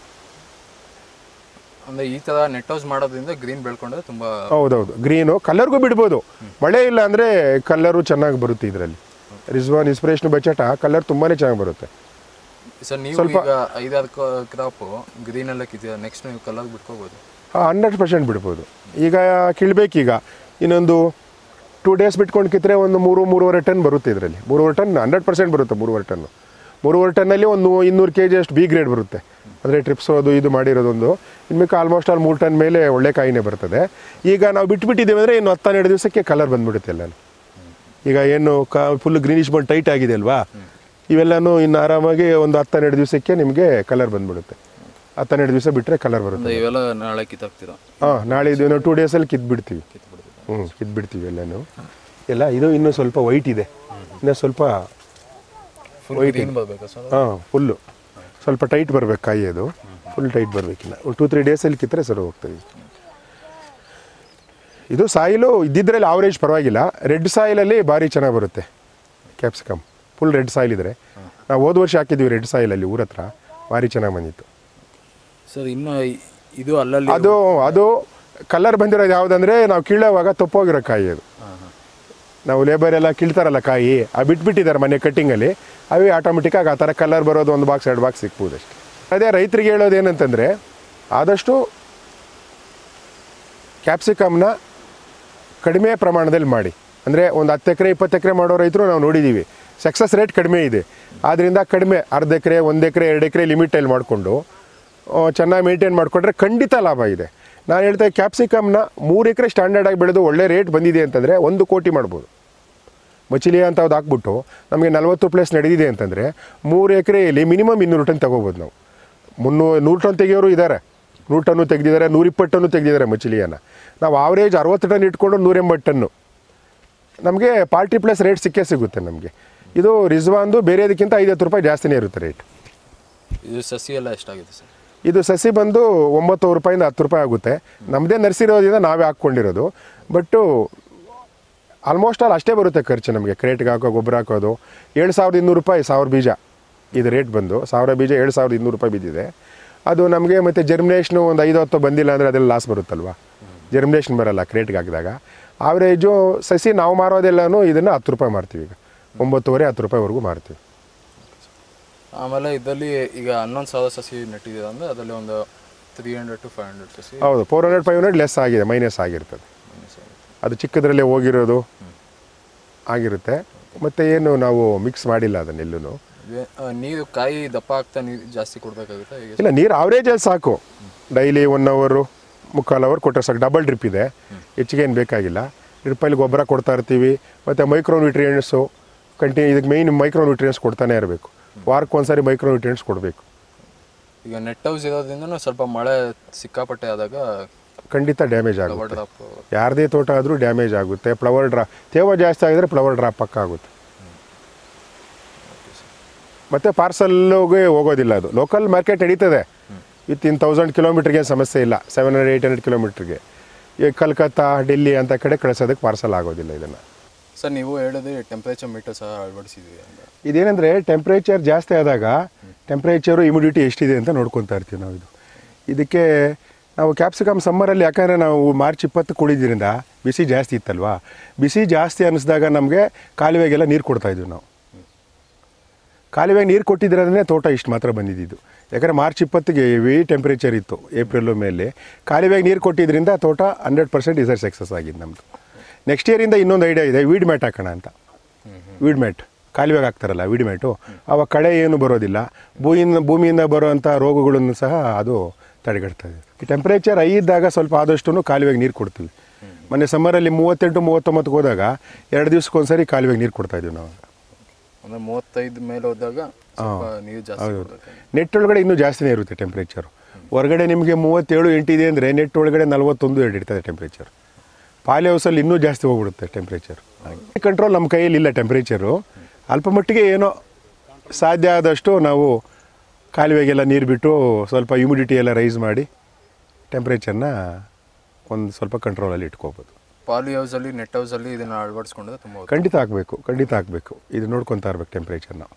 ಅಂದರೆ ಈ ಥರ ನೆಟ್ ಹೌಸ್ ಮಾಡೋದ್ರಿಂದ ಗ್ರೀನ್ ಬೆಳ್ಕೊಂಡ್ರೆ ತುಂಬ ಹೌದೌದು ಗ್ರೀನು ಕಲರ್ಗೂ ಬಿಡ್ಬೋದು ಮಳೆ ಇಲ್ಲ ಅಂದರೆ ಕಲ್ಲರು ಚೆನ್ನಾಗಿ ಬರುತ್ತೆ ಇದರಲ್ಲಿ ರಿಜ್ವಾನ್ ಇನ್ಸ್ಪಿರೇಷನ್ ಬಚಟ ಕಲರ್ ತುಂಬಾ ಚೆನ್ನಾಗಿ ಬರುತ್ತೆ ಸರ್ ನೀವು ಈಗ ಐದಾರು ಕ್ರಾಪು ಗ್ರೀನ್ ಎಲ್ಲ ಕಿತ್ತಿದೆ ನೆಕ್ಸ್ಟ್ ನೀವು ಕಲರ್ ಬಿಟ್ಕೋಬೋದು ಹಂಡ್ರೆಡ್ ಪರ್ಸೆಂಟ್ ಬಿಡ್ಬೋದು ಈಗ ಕೀಳ್ಬೇಕೀಗ ಇನ್ನೊಂದು ಟೂ ಡೇಸ್ ಬಿಟ್ಕೊಂಡು ಕಿತ್ತರೆ ಒಂದು ಮೂರು ಮೂರುವರೆ ಟನ್ ಬರುತ್ತೆ ಇದರಲ್ಲಿ ಮೂರುವರೆ ಟನ್ ಹಂಡ್ರೆಡ್ ಪರ್ಸೆಂಟ್ ಬರುತ್ತೆ ಮೂರುವರೆ ಟನ್ನು ಮೂರುವರೆ ಟನ್ನಲ್ಲಿ ಒಂದು ಇನ್ನೂರು ಕೆ ಜಿ ಅಷ್ಟು ಬಿ ಗ್ರೇಡ್ ಬರುತ್ತೆ ಅಂದರೆ ಟ್ರಿಪ್ಸ್ ಅದು ಇದು ಮಾಡಿರೋದೊಂದು ಇನ್ಮೇಲೆ ಆಲ್ಮೋಸ್ಟ್ ಆಲ್ ಮೂರು ಟನ್ ಮೇಲೆ ಒಳ್ಳೆ ಕಾಯಿನೇ ಬರ್ತದೆ ಈಗ ನಾವು ಬಿಟ್ಬಿಟ್ಟಿದ್ದೀವಿ ಅಂದರೆ ಇನ್ನು ಹತ್ತೆರಡು ದಿವಸಕ್ಕೆ ಕಲರ್ ಬಂದ್ಬಿಡುತ್ತೆ ಎಲ್ಲನೂ ಈಗ ಏನು ಕ ಫುಲ್ ಗ್ರೀನಿಶ್ ಬಂದು ಟೈಟ್ ಆಗಿದೆ ಅಲ್ವಾ ಇವೆಲ್ಲನೂ ಇನ್ನು ಆರಾಮಾಗಿ ಒಂದು ಹತ್ತೆರಡು ದಿವಸಕ್ಕೆ ನಿಮಗೆ ಕಲರ್ ಬಂದ್ಬಿಡುತ್ತೆ ಹತ್ತೆರಡು ದಿವಸ ಬಿಟ್ಟರೆ ಕಲರ್ ಬರುತ್ತೆ ಅಂದ್ರೆ ಇವೆಲ್ಲ ನಾಳೆ ಕಿತ್ತಾಕ್ತೀರಾ ಹಾಂ ನಾಳೆ ಇದು ಟೂ ಡೇಸಲ್ಲಿ ಕಿತ್ಬಿಡ್ತೀವಿ ಹ್ಞೂ ಕಿತ್ಬಿಡ್ತೀವಿ ಎಲ್ಲನೂ ಎಲ್ಲ ಇದು ಇನ್ನೂ ಸ್ವಲ್ಪ ವೈಟ್ ಇದೆ ಇನ್ನೂ ಸ್ವಲ್ಪ ಫುಲ್ ಗ್ರೀನ್ ಬರ್ಬೇಕಾ ಸರ್ ಹಾಂ ಫುಲ್ಲು ಸ್ವಲ್ಪ ಟೈಟ್ ಬರ್ಬೇಕು ಕಾಯಿ ಅದು ಫುಲ್ ಟೈಟ್ ಬರಬೇಕಿಲ್ಲ ಒಂದು ಟೂ ತ್ರೀ ಡೇಸಲ್ಲಿ ಕಿತ್ತರೆ ಸರಿ ಹೋಗ್ತದೆ ಇದು ಸಾಯಿಲು ಇದ್ದಿದ್ರಲ್ಲಿ ಆವರೇಜ್ ಪರವಾಗಿಲ್ಲ ರೆಡ್ ಸಾಯಿಲಲ್ಲಿ ಭಾರಿ ಚೆನ್ನಾಗಿ ಬರುತ್ತೆ ಕ್ಯಾಪ್ಸಿಕಮ್ ಫುಲ್ ರೆಡ್ ಸಾಯಿಲ್ ಇದ್ರೆ ನಾವು ಹೋದ ವರ್ಷ ಹಾಕಿದ್ವಿ ರೆಡ್ ಸಾಯಿಲಲ್ಲಿ ಊರ ಹತ್ರ ಭಾರಿ ಚೆನ್ನಾಗಿ ಬಂದಿತ್ತು ಸರ್ ಇನ್ನು ಇ- ಇದು ಅಲ್ಲಲ್ಲಿ ಅದು ಅದು ಕಲರ್ ಬಂದಿರೋದು ಯಾವುದಂದ್ರೆ ನಾವು ಕೀಳೋವಾಗ ತಪ್ಪೋಗಿರೋ ಕಾಯಿ ಅದು ನಾವು ಲೇಬರ್ ಎಲ್ಲ ಕೀಳ್ತಾರಲ್ಲ ಕಾಯಿ ಆ ಬಿಟ್ಬಿಟ್ಟಿದ್ದಾರೆ ಮನೆ ಕಟ್ಟಿಂಗಲ್ಲಿ ಅವೇ ಆಟೋಮೆಟಿಕ್ಕಾಗಿ ಆ ಥರ ಕಲರ್ ಬರೋದು ಒಂದು ಬಾಕ್ಸ್ ಎರಡು ಬಾಕ್ಸ್ ಸಿಗ್ಬೋದು ಅಷ್ಟೇ ಅದೇ ರೈತರಿಗೆ ಹೇಳೋದು ಏನಂತಂದರೆ ಆದಷ್ಟು ಕ್ಯಾಪ್ಸಿಕಮ್ನ ಕಡಿಮೆ ಪ್ರಮಾಣದಲ್ಲಿ ಮಾಡಿ ಅಂದರೆ ಒಂದು ಹತ್ತು ಎಕರೆ ಇಪ್ಪತ್ತು ಎಕರೆ ಮಾಡೋ ರೈತರು ನಾವು ನೋಡಿದ್ದೀವಿ ಸಕ್ಸಸ್ ರೇಟ್ ಕಡಿಮೆ ಇದೆ ಆದ್ದರಿಂದ ಕಡಿಮೆ ಅರ್ಧ ಎಕರೆ ಒಂದು ಎಕರೆ ಎರಡು ಎಕರೆ ಲಿಮಿಟಲ್ಲಿ ಮಾಡಿಕೊಂಡು ಚೆನ್ನಾಗಿ ಮೇಂಟೈನ್ ಮಾಡಿಕೊಂಡ್ರೆ ಖಂಡಿತ ಲಾಭ ಇದೆ ನಾನು ಹೇಳ್ತಾ ಕ್ಯಾಪ್ಸಿಕಮ್ನ ಮೂರು ಎಕರೆ ಸ್ಟ್ಯಾಂಡರ್ಡಾಗಿ ಬೆಳೆದು ಒಳ್ಳೆ ರೇಟ್ ಬಂದಿದೆ ಅಂತಂದರೆ ಒಂದು ಕೋಟಿ ಮಾಡ್ಬೋದು ಮಚಿಲಿಯ ಅಂತ ಅದು ಹಾಕ್ಬಿಟ್ಟು ನಮಗೆ ನಲ್ವತ್ತು ಪ್ಲೇಸ್ ನಡೆದಿದೆ ಅಂತಂದರೆ ಮೂರು ಎಕರೆಯಲ್ಲಿ ಮಿನಿಮಮ್ ಇನ್ನೂರು ಟನ್ ತಗೋಬೋದು ನಾವು ಮುನ್ನೂರು ನೂರು ಟನ್ ತೆಗಿಯೋರು ಇದ್ದಾರೆ ನೂರು ಟನ್ನು ತೆಗೆದಿದ್ದಾರೆ ನೂರಿಪ್ಪತ್ತು ಟನ್ನು ತೆಗೆದಿದ್ದಾರೆ ಮಚಿಲಿಯನ್ನ ನಾವು ಆವ್ರೇಜ್ ಅರವತ್ತು ಟನ್ ಇಟ್ಕೊಂಡು ನೂರ ಎಂಬತ್ತು ಟನ್ನು ನಮಗೆ ಪಾರ್ಟಿ ಪ್ಲಸ್ ರೇಟ್ ಸಿಕ್ಕೇ ಸಿಗುತ್ತೆ ನಮಗೆ ಇದು ರಿಜ್ವಾನ್ದು ಬೇರೆದಕ್ಕಿಂತ ಐವತ್ತು ರೂಪಾಯಿ ಜಾಸ್ತಿನೇ ಇರುತ್ತೆ ರೇಟ್ ಇದು ಸಸಿ ಎಲ್ಲ ಎಷ್ಟಾಗಿದೆ ಸರ್ ಇದು ಸಸಿ ಬಂದು ಒಂಬತ್ತು ರೂಪಾಯಿಂದ ಹತ್ತು ರೂಪಾಯಿ ಆಗುತ್ತೆ ನಮ್ಮದೇ ನರ್ಸಿರೋದ್ರಿಂದ ನಾವೇ ಹಾಕ್ಕೊಂಡಿರೋದು ಬಟ್ಟು ಆಲ್ಮೋಸ್ಟ್ ಆಲ್ ಅಷ್ಟೇ ಬರುತ್ತೆ ಖರ್ಚು ನಮಗೆ ಕ್ರೇಟ್ಗೆ ಹಾಕೋ ಗೊಬ್ಬರ ಹಾಕೋದು ಏಳು ಸಾವಿರದ ಇನ್ನೂರು ರೂಪಾಯಿ ಸಾವಿರ ಬೀಜ ಇದು ರೇಟ್ ಬಂದು ಸಾವಿರ ಬೀಜ ಏಳು ಸಾವಿರದ ಇನ್ನೂರು ರೂಪಾಯಿ ಬಿದ್ದಿದೆ ಅದು ನಮಗೆ ಮತ್ತು ಜರ್ಮಿನೇಷನು ಒಂದು ಐದು ಹತ್ತು ಬಂದಿಲ್ಲ ಅಂದರೆ ಅದೆಲ್ಲ ಲಾಸ್ ಬರುತ್ತಲ್ವ ಜರ್ಮಿನೇಷನ್ ಬರಲ್ಲ ಕ್ರೇಟ್ಗೆ ಹಾಕಿದಾಗ ಆವ್ರೇಜು ಸಸಿ ನಾವು ಮಾರೋದೆಲ್ಲನೂ ಇದನ್ನು ಹತ್ತು ರೂಪಾಯಿ ಮಾರ್ತೀವಿ ಈಗ ಒಂಬತ್ತುವರೆ ಹತ್ತು ರೂಪಾಯಿವರೆಗೂ ಮಾರ್ತೀವಿ ಆಮೇಲೆ ಇದರಲ್ಲಿ ಈಗ ಹನ್ನೊಂದು ಸಾವಿರ ಸಸಿ ನೆಟ್ಟಿದೆ ಅಂದರೆ ಅದರಲ್ಲಿ ಒಂದು three hundred to five hundred ಸಸಿ ಹೌದು four hundred five hundred less ಆಗಿದೆ ಮೈನಸ್ ಆಗಿರ್ತದೆ ಅದು ಚಿಕ್ಕದ್ರಲ್ಲೇ ಹೋಗಿರೋದು ಆಗಿರುತ್ತೆ ಮತ್ತು ಏನು ನಾವು ಮಿಕ್ಸ್ ಮಾಡಿಲ್ಲ ಅದನ್ನೆಲ್ಲೂ ಇವೆ- ಆ, ನೀರು ಕಾಯಿ ದಪ್ಪ ಆಗ್ತಾ ನೀರು ಜಾಸ್ತಿ ಕೊಡಬೇಕಾಗುತ್ತೆ ಈಗ ಇಲ್ಲ ನೀರು ಆವ್ರೇಜಲ್ಲಿ ಸಾಕು ಡೈಲಿ ಒನ್ ಅವರು ಮುಕ್ಕಾಲು ಅವರ್ ಕೊಟ್ಟರೆ ಸಾಕು ಡಬಲ್ ಡ್ರಿಪ್ ಇದೆ ಹೆಚ್ಚಿಗೆ ಏನು ಬೇಕಾಗಿಲ್ಲ ಡ್ರಿಪ್ಪಲ್ಲಿ ಗೊಬ್ಬರ ಕೊಡ್ತಾ ಇರ್ತೀವಿ ಮತ್ತು ಮೈಕ್ರೋ ನ್ಯೂಟ್ರಿಯೆಂಟ್ಸು ಕಂಟಿನ್ಯೂ ಇದಕ್ಕೆ ಮೇಯ್ನ್ ಮೈಕ್ರೋ ನ್ಯೂಟ್ರಿಯೆಂಟ್ಸ್ ಕೊಡ್ತಾನೆ ಇರಬೇಕು ವಾರಕ್ಕೆ ಒಂದ್ಸರಿ ಮೈಕ್ರೋ ನ್ಯೂಟ್ರಿಯೆಂಟ್ಸ್ ಕೊಡಬೇಕು ಈಗ ನೆಟ್ ಹೌಸ್ ಇರೋದ್ರಿಂದ ಸ್ವಲ್ಪ ಮಳೆ ಸಿಕ್ಕಾಪಟ್ಟೆ ಆದಾಗ ಖಂಡಿತ ಡ್ಯಾಮೇಜ್ ಕವರ್ ಆಗುತ್ತೆ ಡ್ರಾಪ್ ಯಾರದೇ ತೋಟ ಆದರೂ ಡ್ಯಾಮೇಜ್ ಆಗುತ್ತೆ ಫ್ಲವರ್ ಡ್ರಾ ತೇವ ಜಾಸ್ತಿ ಆಗಿದ್ರೆ ಫ್ಲವರ್ ಡ್ರಾಪ್ ಪಕ್ಕ ಆಗುತ್ತೆ ಮತ್ತು ಪಾರ್ಸಲ್ಗೆ ಹೋಗೋದಿಲ್ಲ ಅದು ಲೋಕಲ್ ಮಾರ್ಕೆಟ್ ನಡೀತದೆ ವಿತ್ ಇನ್ ತೌಸಂಡ್ ಕಿಲೋಮೀಟ್ರಿಗೆ ಸಮಸ್ಯೆ ಇಲ್ಲ ಸೆವೆನ್ ಹಂಡ್ರೆಡ್ ಏಯ್ಟ್ ಹಂಡ್ರೆಡ್ ಕಿಲೋಮೀಟ್ರಿಗೆ ಈ ಕಲ್ಕತ್ತಾ ಡೆಲ್ಲಿ ಅಂತ ಕಡೆ ಕಳಿಸೋದಕ್ಕೆ ಪಾರ್ಸಲ್ ಆಗೋದಿಲ್ಲ ಇದನ್ನು ಸರ್ ನೀವು ಹೇಳಿದ್ರೆ ಟೆಂಪ್ರೇಚರ್ ಮೀಟರ್ ಸಹ ಅಳವಡಿಸಿದ್ವಿ ಅಂತ ಇದೇನೆಂದರೆ ಟೆಂಪ್ರೇಚರ್ ಜಾಸ್ತಿ ಆದಾಗ ಟೆಂಪ್ರೇಚರು ಇಮಿಡಿಟಿ ಎಷ್ಟಿದೆ ಅಂತ ನೋಡ್ಕೊತಾ ಇರ್ತೀವಿ ನಾವು ಇದು ಇದಕ್ಕೆ ನಾವು ಕ್ಯಾಪ್ಸಿಕಮ್ ಸಮ್ಮರಲ್ಲಿ ಯಾಕಂದರೆ ನಾವು ಮಾರ್ಚ್ ಇಪ್ಪತ್ತು ಕುಡಿದ್ರಿಂದ ಬಿಸಿ ಜಾಸ್ತಿ ಇತ್ತಲ್ವಾ ಬಿಸಿ ಜಾಸ್ತಿ ಅನ್ನಿಸಿದಾಗ ನಮಗೆ ಕಾಲುವೆಗೆಲ್ಲ ನೀರು ಕೊಡ್ತಾಯಿದ್ವಿ ನಾವು ಕಾಲುವೆಗೆ ನೀರು ಕೊಟ್ಟಿದ್ರೇ ತೋಟ ಇಷ್ಟು ಮಾತ್ರ ಬಂದಿದ್ದು ಯಾಕಂದರೆ ಮಾರ್ಚ್ ಇಪ್ಪತ್ತಿಗೆ ಹೆವಿ ಟೆಂಪ್ರೇಚರ್ ಇತ್ತು ಏಪ್ರಿಲು ಮೇಲೆ ಕಾಲುವೆಗೆ ನೀರು ಕೊಟ್ಟಿದ್ರಿಂದ ತೋಟ ಹಂಡ್ರೆಡ್ ಪರ್ಸೆಂಟ್ ಇಸರ್ ಸಕ್ಸಸ್ ಆಗಿದ್ದು ನಮ್ಮದು ನೆಕ್ಸ್ಟ್ ಇಯರಿಂದ ಇನ್ನೊಂದು ಐಡಿಯಾ ಇದೆ ವೀಡ್ ಮ್ಯಾಟ್ ಹಾಕೋಣ ಅಂತ ವೀಡ್ ಮ್ಯಾಟ್ ಕಾಲುವೆಗೆ ಹಾಕ್ತಾರಲ್ಲ ವೀಡ್ ಮ್ಯಾಟು ಅವಾಗ ಕಳೆ ಏನು ಬರೋದಿಲ್ಲ ಭೂಮಿಯಿಂದ ಭೂಮಿಯಿಂದ ಬರುವಂಥ ರೋಗಗಳನ್ನು ಸಹ ಅದು ತಡೆಗಟ್ತದೆ ಈ ಟೆಂಪ್ರೇಚರ್ ಹೈ ಇದ್ದಾಗ ಸ್ವಲ್ಪ ಆದಷ್ಟು ಕಾಲುವೆಗೆ ನೀರು ಕೊಡ್ತೀವಿ ಮೊನ್ನೆ ಸಮ್ಮರಲ್ಲಿ ಮೂವತ್ತೆಂಟು ಮೂವತ್ತೊಂಬತ್ತಕ್ಕೆ ಹೋದಾಗ ಎರಡು ದಿವ್ಸಕ್ಕೊಂದ್ಸರಿ ಕಾಲುವೆಗೆ ನೀರು ಕೊಡ್ತಾ ಇದ್ದೀವಿ ನಾವು ಅಂದ್ರೆ ಮೂವತ್ತೈದು ಮೇಲೆ ಹೋದಾಗ ಸ್ವಲ್ಪ ನೀರು ಜಾಸ್ತಿ ಕೊಡ್ಬೇಕು. ನೆಟ್ ಒಳಗಡೆ ಇನ್ನೂ ಜಾಸ್ತಿನೇ ಇರುತ್ತೆ ಟೆಂಪ್ರೇಚರು ಹೊರಗಡೆ ನಿಮಗೆ ಮೂವತ್ತೇಳು ಎಂಟಿದೆ ಅಂದರೆ ನೆಟ್ ಒಳಗಡೆ ನಲ್ವತ್ತೊಂದು ಎರಡು ಇರ್ತದೆ ಟೆಂಪ್ರೇಚರ್ ಪಾಲಿ ಹೌಸಲ್ಲಿ ಇನ್ನೂ ಜಾಸ್ತಿ ಹೋಗ್ಬಿಡುತ್ತೆ ಟೆಂಪ್ರೇಚರ್ ಕಂಟ್ರೋಲ್ ನಮ್ಮ ಕೈಯಲ್ಲಿ ಇಲ್ಲ ಟೆಂಪ್ರೇಚರು ಅಲ್ಪ ಮಟ್ಟಿಗೆ ಏನೋ ಸಾಧ್ಯ ಆದಷ್ಟು ನಾವು ಕಾಲುವೆಗೆಲ್ಲ ನೀರು ಬಿಟ್ಟು ಸ್ವಲ್ಪ ಹ್ಯುಮಿಡಿಟಿ ಎಲ್ಲ ರೈಸ್ ಮಾಡಿ ಟೆಂಪ್ರೇಚರ್ನ ಒಂದು ಸ್ವಲ್ಪ ಕಂಟ್ರೋಲಲ್ಲಿ ಇಟ್ಕೋಬೋದು ಪಾಲಿ ಹೌಸಲ್ಲಿ ನೆಟ್ ಹೌಸಲ್ಲಿ ಇದನ್ನು ಅಳವಡಿಸ್ಕೊಂಡ್ರೆ ತುಂಬ ಉತ್ತಮ. ಖಂಡಿತ ಹಾಕಬೇಕು ಖಂಡಿತ ಹಾಕಬೇಕು ಇದು ನೋಡ್ಕೊತಾ ಇರ್ಬೇಕು ಟೆಂಪ್ರೇಚರ್ನ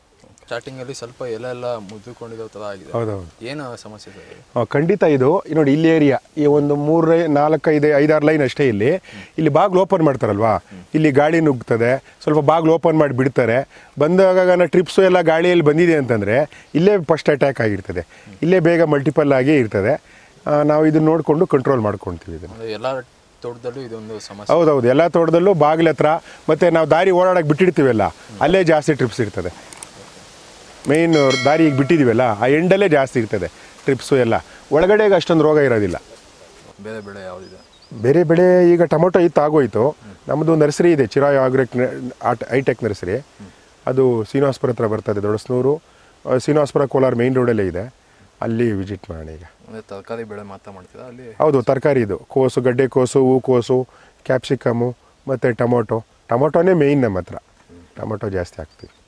ಸ್ಟಾರ್ಟಿಂಗ್ ಅಲ್ಲಿ ಸ್ವಲ್ಪ ಎಲೆ ಎಲ್ಲ ಮುದ್ದುಕೊಂಡಿರೋ ತರ ಆಗಿದೆ ಹೌದೌದು ಏನು ಸಮಸ್ಯೆ ಸರ್ ಇದು? ಆ, ಖಂಡಿತ ಇದು ಈ ನೋಡಿ ಇಲ್ಲಿ ಏರಿಯಾ ಈ ಒಂದು ಮೂರು ನಾಲ್ಕೈದು ಐದಾರು ಲೈನ್ ಅಷ್ಟೇ ಇಲ್ಲಿ ಇಲ್ಲಿ ಬಾಗ್ಲು ಓಪನ್ ಮಾಡ್ತಾರಲ್ವಾ ಇಲ್ಲಿ ಗಾಳಿ ನುಗ್ತದೆ ಸ್ವಲ್ಪ ಬಾಗ್ಲು ಓಪನ್ ಮಾಡಿ ಬಿಡ್ತಾರೆ ಬಂದಾಗ ಟ್ರಿಪ್ಸು ಎಲ್ಲ ಗಾಳಿಯಲ್ಲಿ ಬಂದಿದೆ ಅಂತಂದರೆ ಇಲ್ಲೇ ಫಸ್ಟ್ ಅಟ್ಯಾಕ್ ಆಗಿರ್ತದೆ ಇಲ್ಲೇ ಬೇಗ ಮಲ್ಟಿಪಲ್ ಆಗಿ ಇರ್ತದೆ ಆ, ನಾವು ಇದನ್ನ ನೋಡಿಕೊಂಡು ಕಂಟ್ರೋಲ್ ಮಾಡ್ಕೊಳ್ತೀವಿ ಇದನ್ನು ಅಂದ್ರೆ ಎಲ್ಲ ತೋಟದಲ್ಲೂ ಇದೊಂದು ಸಮಸ್ಯೆ ಹೌದೌದು ಎಲ್ಲ ತೋಟದಲ್ಲೂ ಬಾಗಿಲ ಹತ್ರ ಮತ್ತು ನಾವು ದಾರಿ ಓಡಾಡಕ್ಕೆ ಬಿಟ್ಟಿರ್ತೀವಲ್ಲ ಅಲ್ಲೇ ಜಾಸ್ತಿ ಟ್ರಿಪ್ಸ್ ಇರ್ತದೆ ಮೇಯ್ನ್ ದಾರಿ ಈಗ ಬಿಟ್ಟಿದ್ದೀವಲ್ಲ ಆ ಎಂಡಲ್ಲೇ ಜಾಸ್ತಿ ಇರ್ತದೆ ಟ್ರಿಪ್ಸು ಎಲ್ಲ ಒಳಗಡೆಗೆ ಅಷ್ಟೊಂದು ರೋಗ ಇರೋದಿಲ್ಲ ಬೇರೆ ಬೆಳೆ ಯಾವ್ದಿದೆ ಬೇರೆ ಬೆಳೆ ಈಗ ಟೊಮೊಟೊ ಇತ್ತು ಆಗೋಯ್ತು ನಮ್ಮದು ನರ್ಸರಿ ಇದೆ ಚಿರಾಯ್ ಆಗ್ರೆಕ್ ಹೈಟೆಕ್ ನರ್ಸರಿ ಅದು ಶ್ರೀನಿವಾಸ್ಪುರ ಹತ್ರ ಬರ್ತದೆ ದೊಡಸ್ನೂರು ಆ, ಶ್ರೀನಿವಾಸ್ಪುರ ಕೋಲಾರ ಮೇಯ್ನ್ ರೋಡಲ್ಲೇ ಇದೆ ಅಲ್ಲಿ ವಿಸಿಟ್ ಮಾಡೋಣ ಈಗ ಅಂದ್ರೆ ತರಕಾರಿ ಬೆಳೆ ಮಾತ್ರ ಮಾಡ್ತೀರಾ ಅಲ್ಲಿ ಹೌದು ತರಕಾರಿ ಇದು ಕೋಸು ಗಡ್ಡೆ ಕೋಸು ಹೂಕೋಸು ಕ್ಯಾಪ್ಸಿಕಮ್ಮು ಮತ್ತು ಟೊಮೊಟೊ ಟೊಮೊಟೊನೇ ಮೇಯ್ನ್ ನಮ್ಮ ಹತ್ರ ಟೊಮೊಟೊ ಜಾಸ್ತಿ ಹಾಕ್ತೀವಿ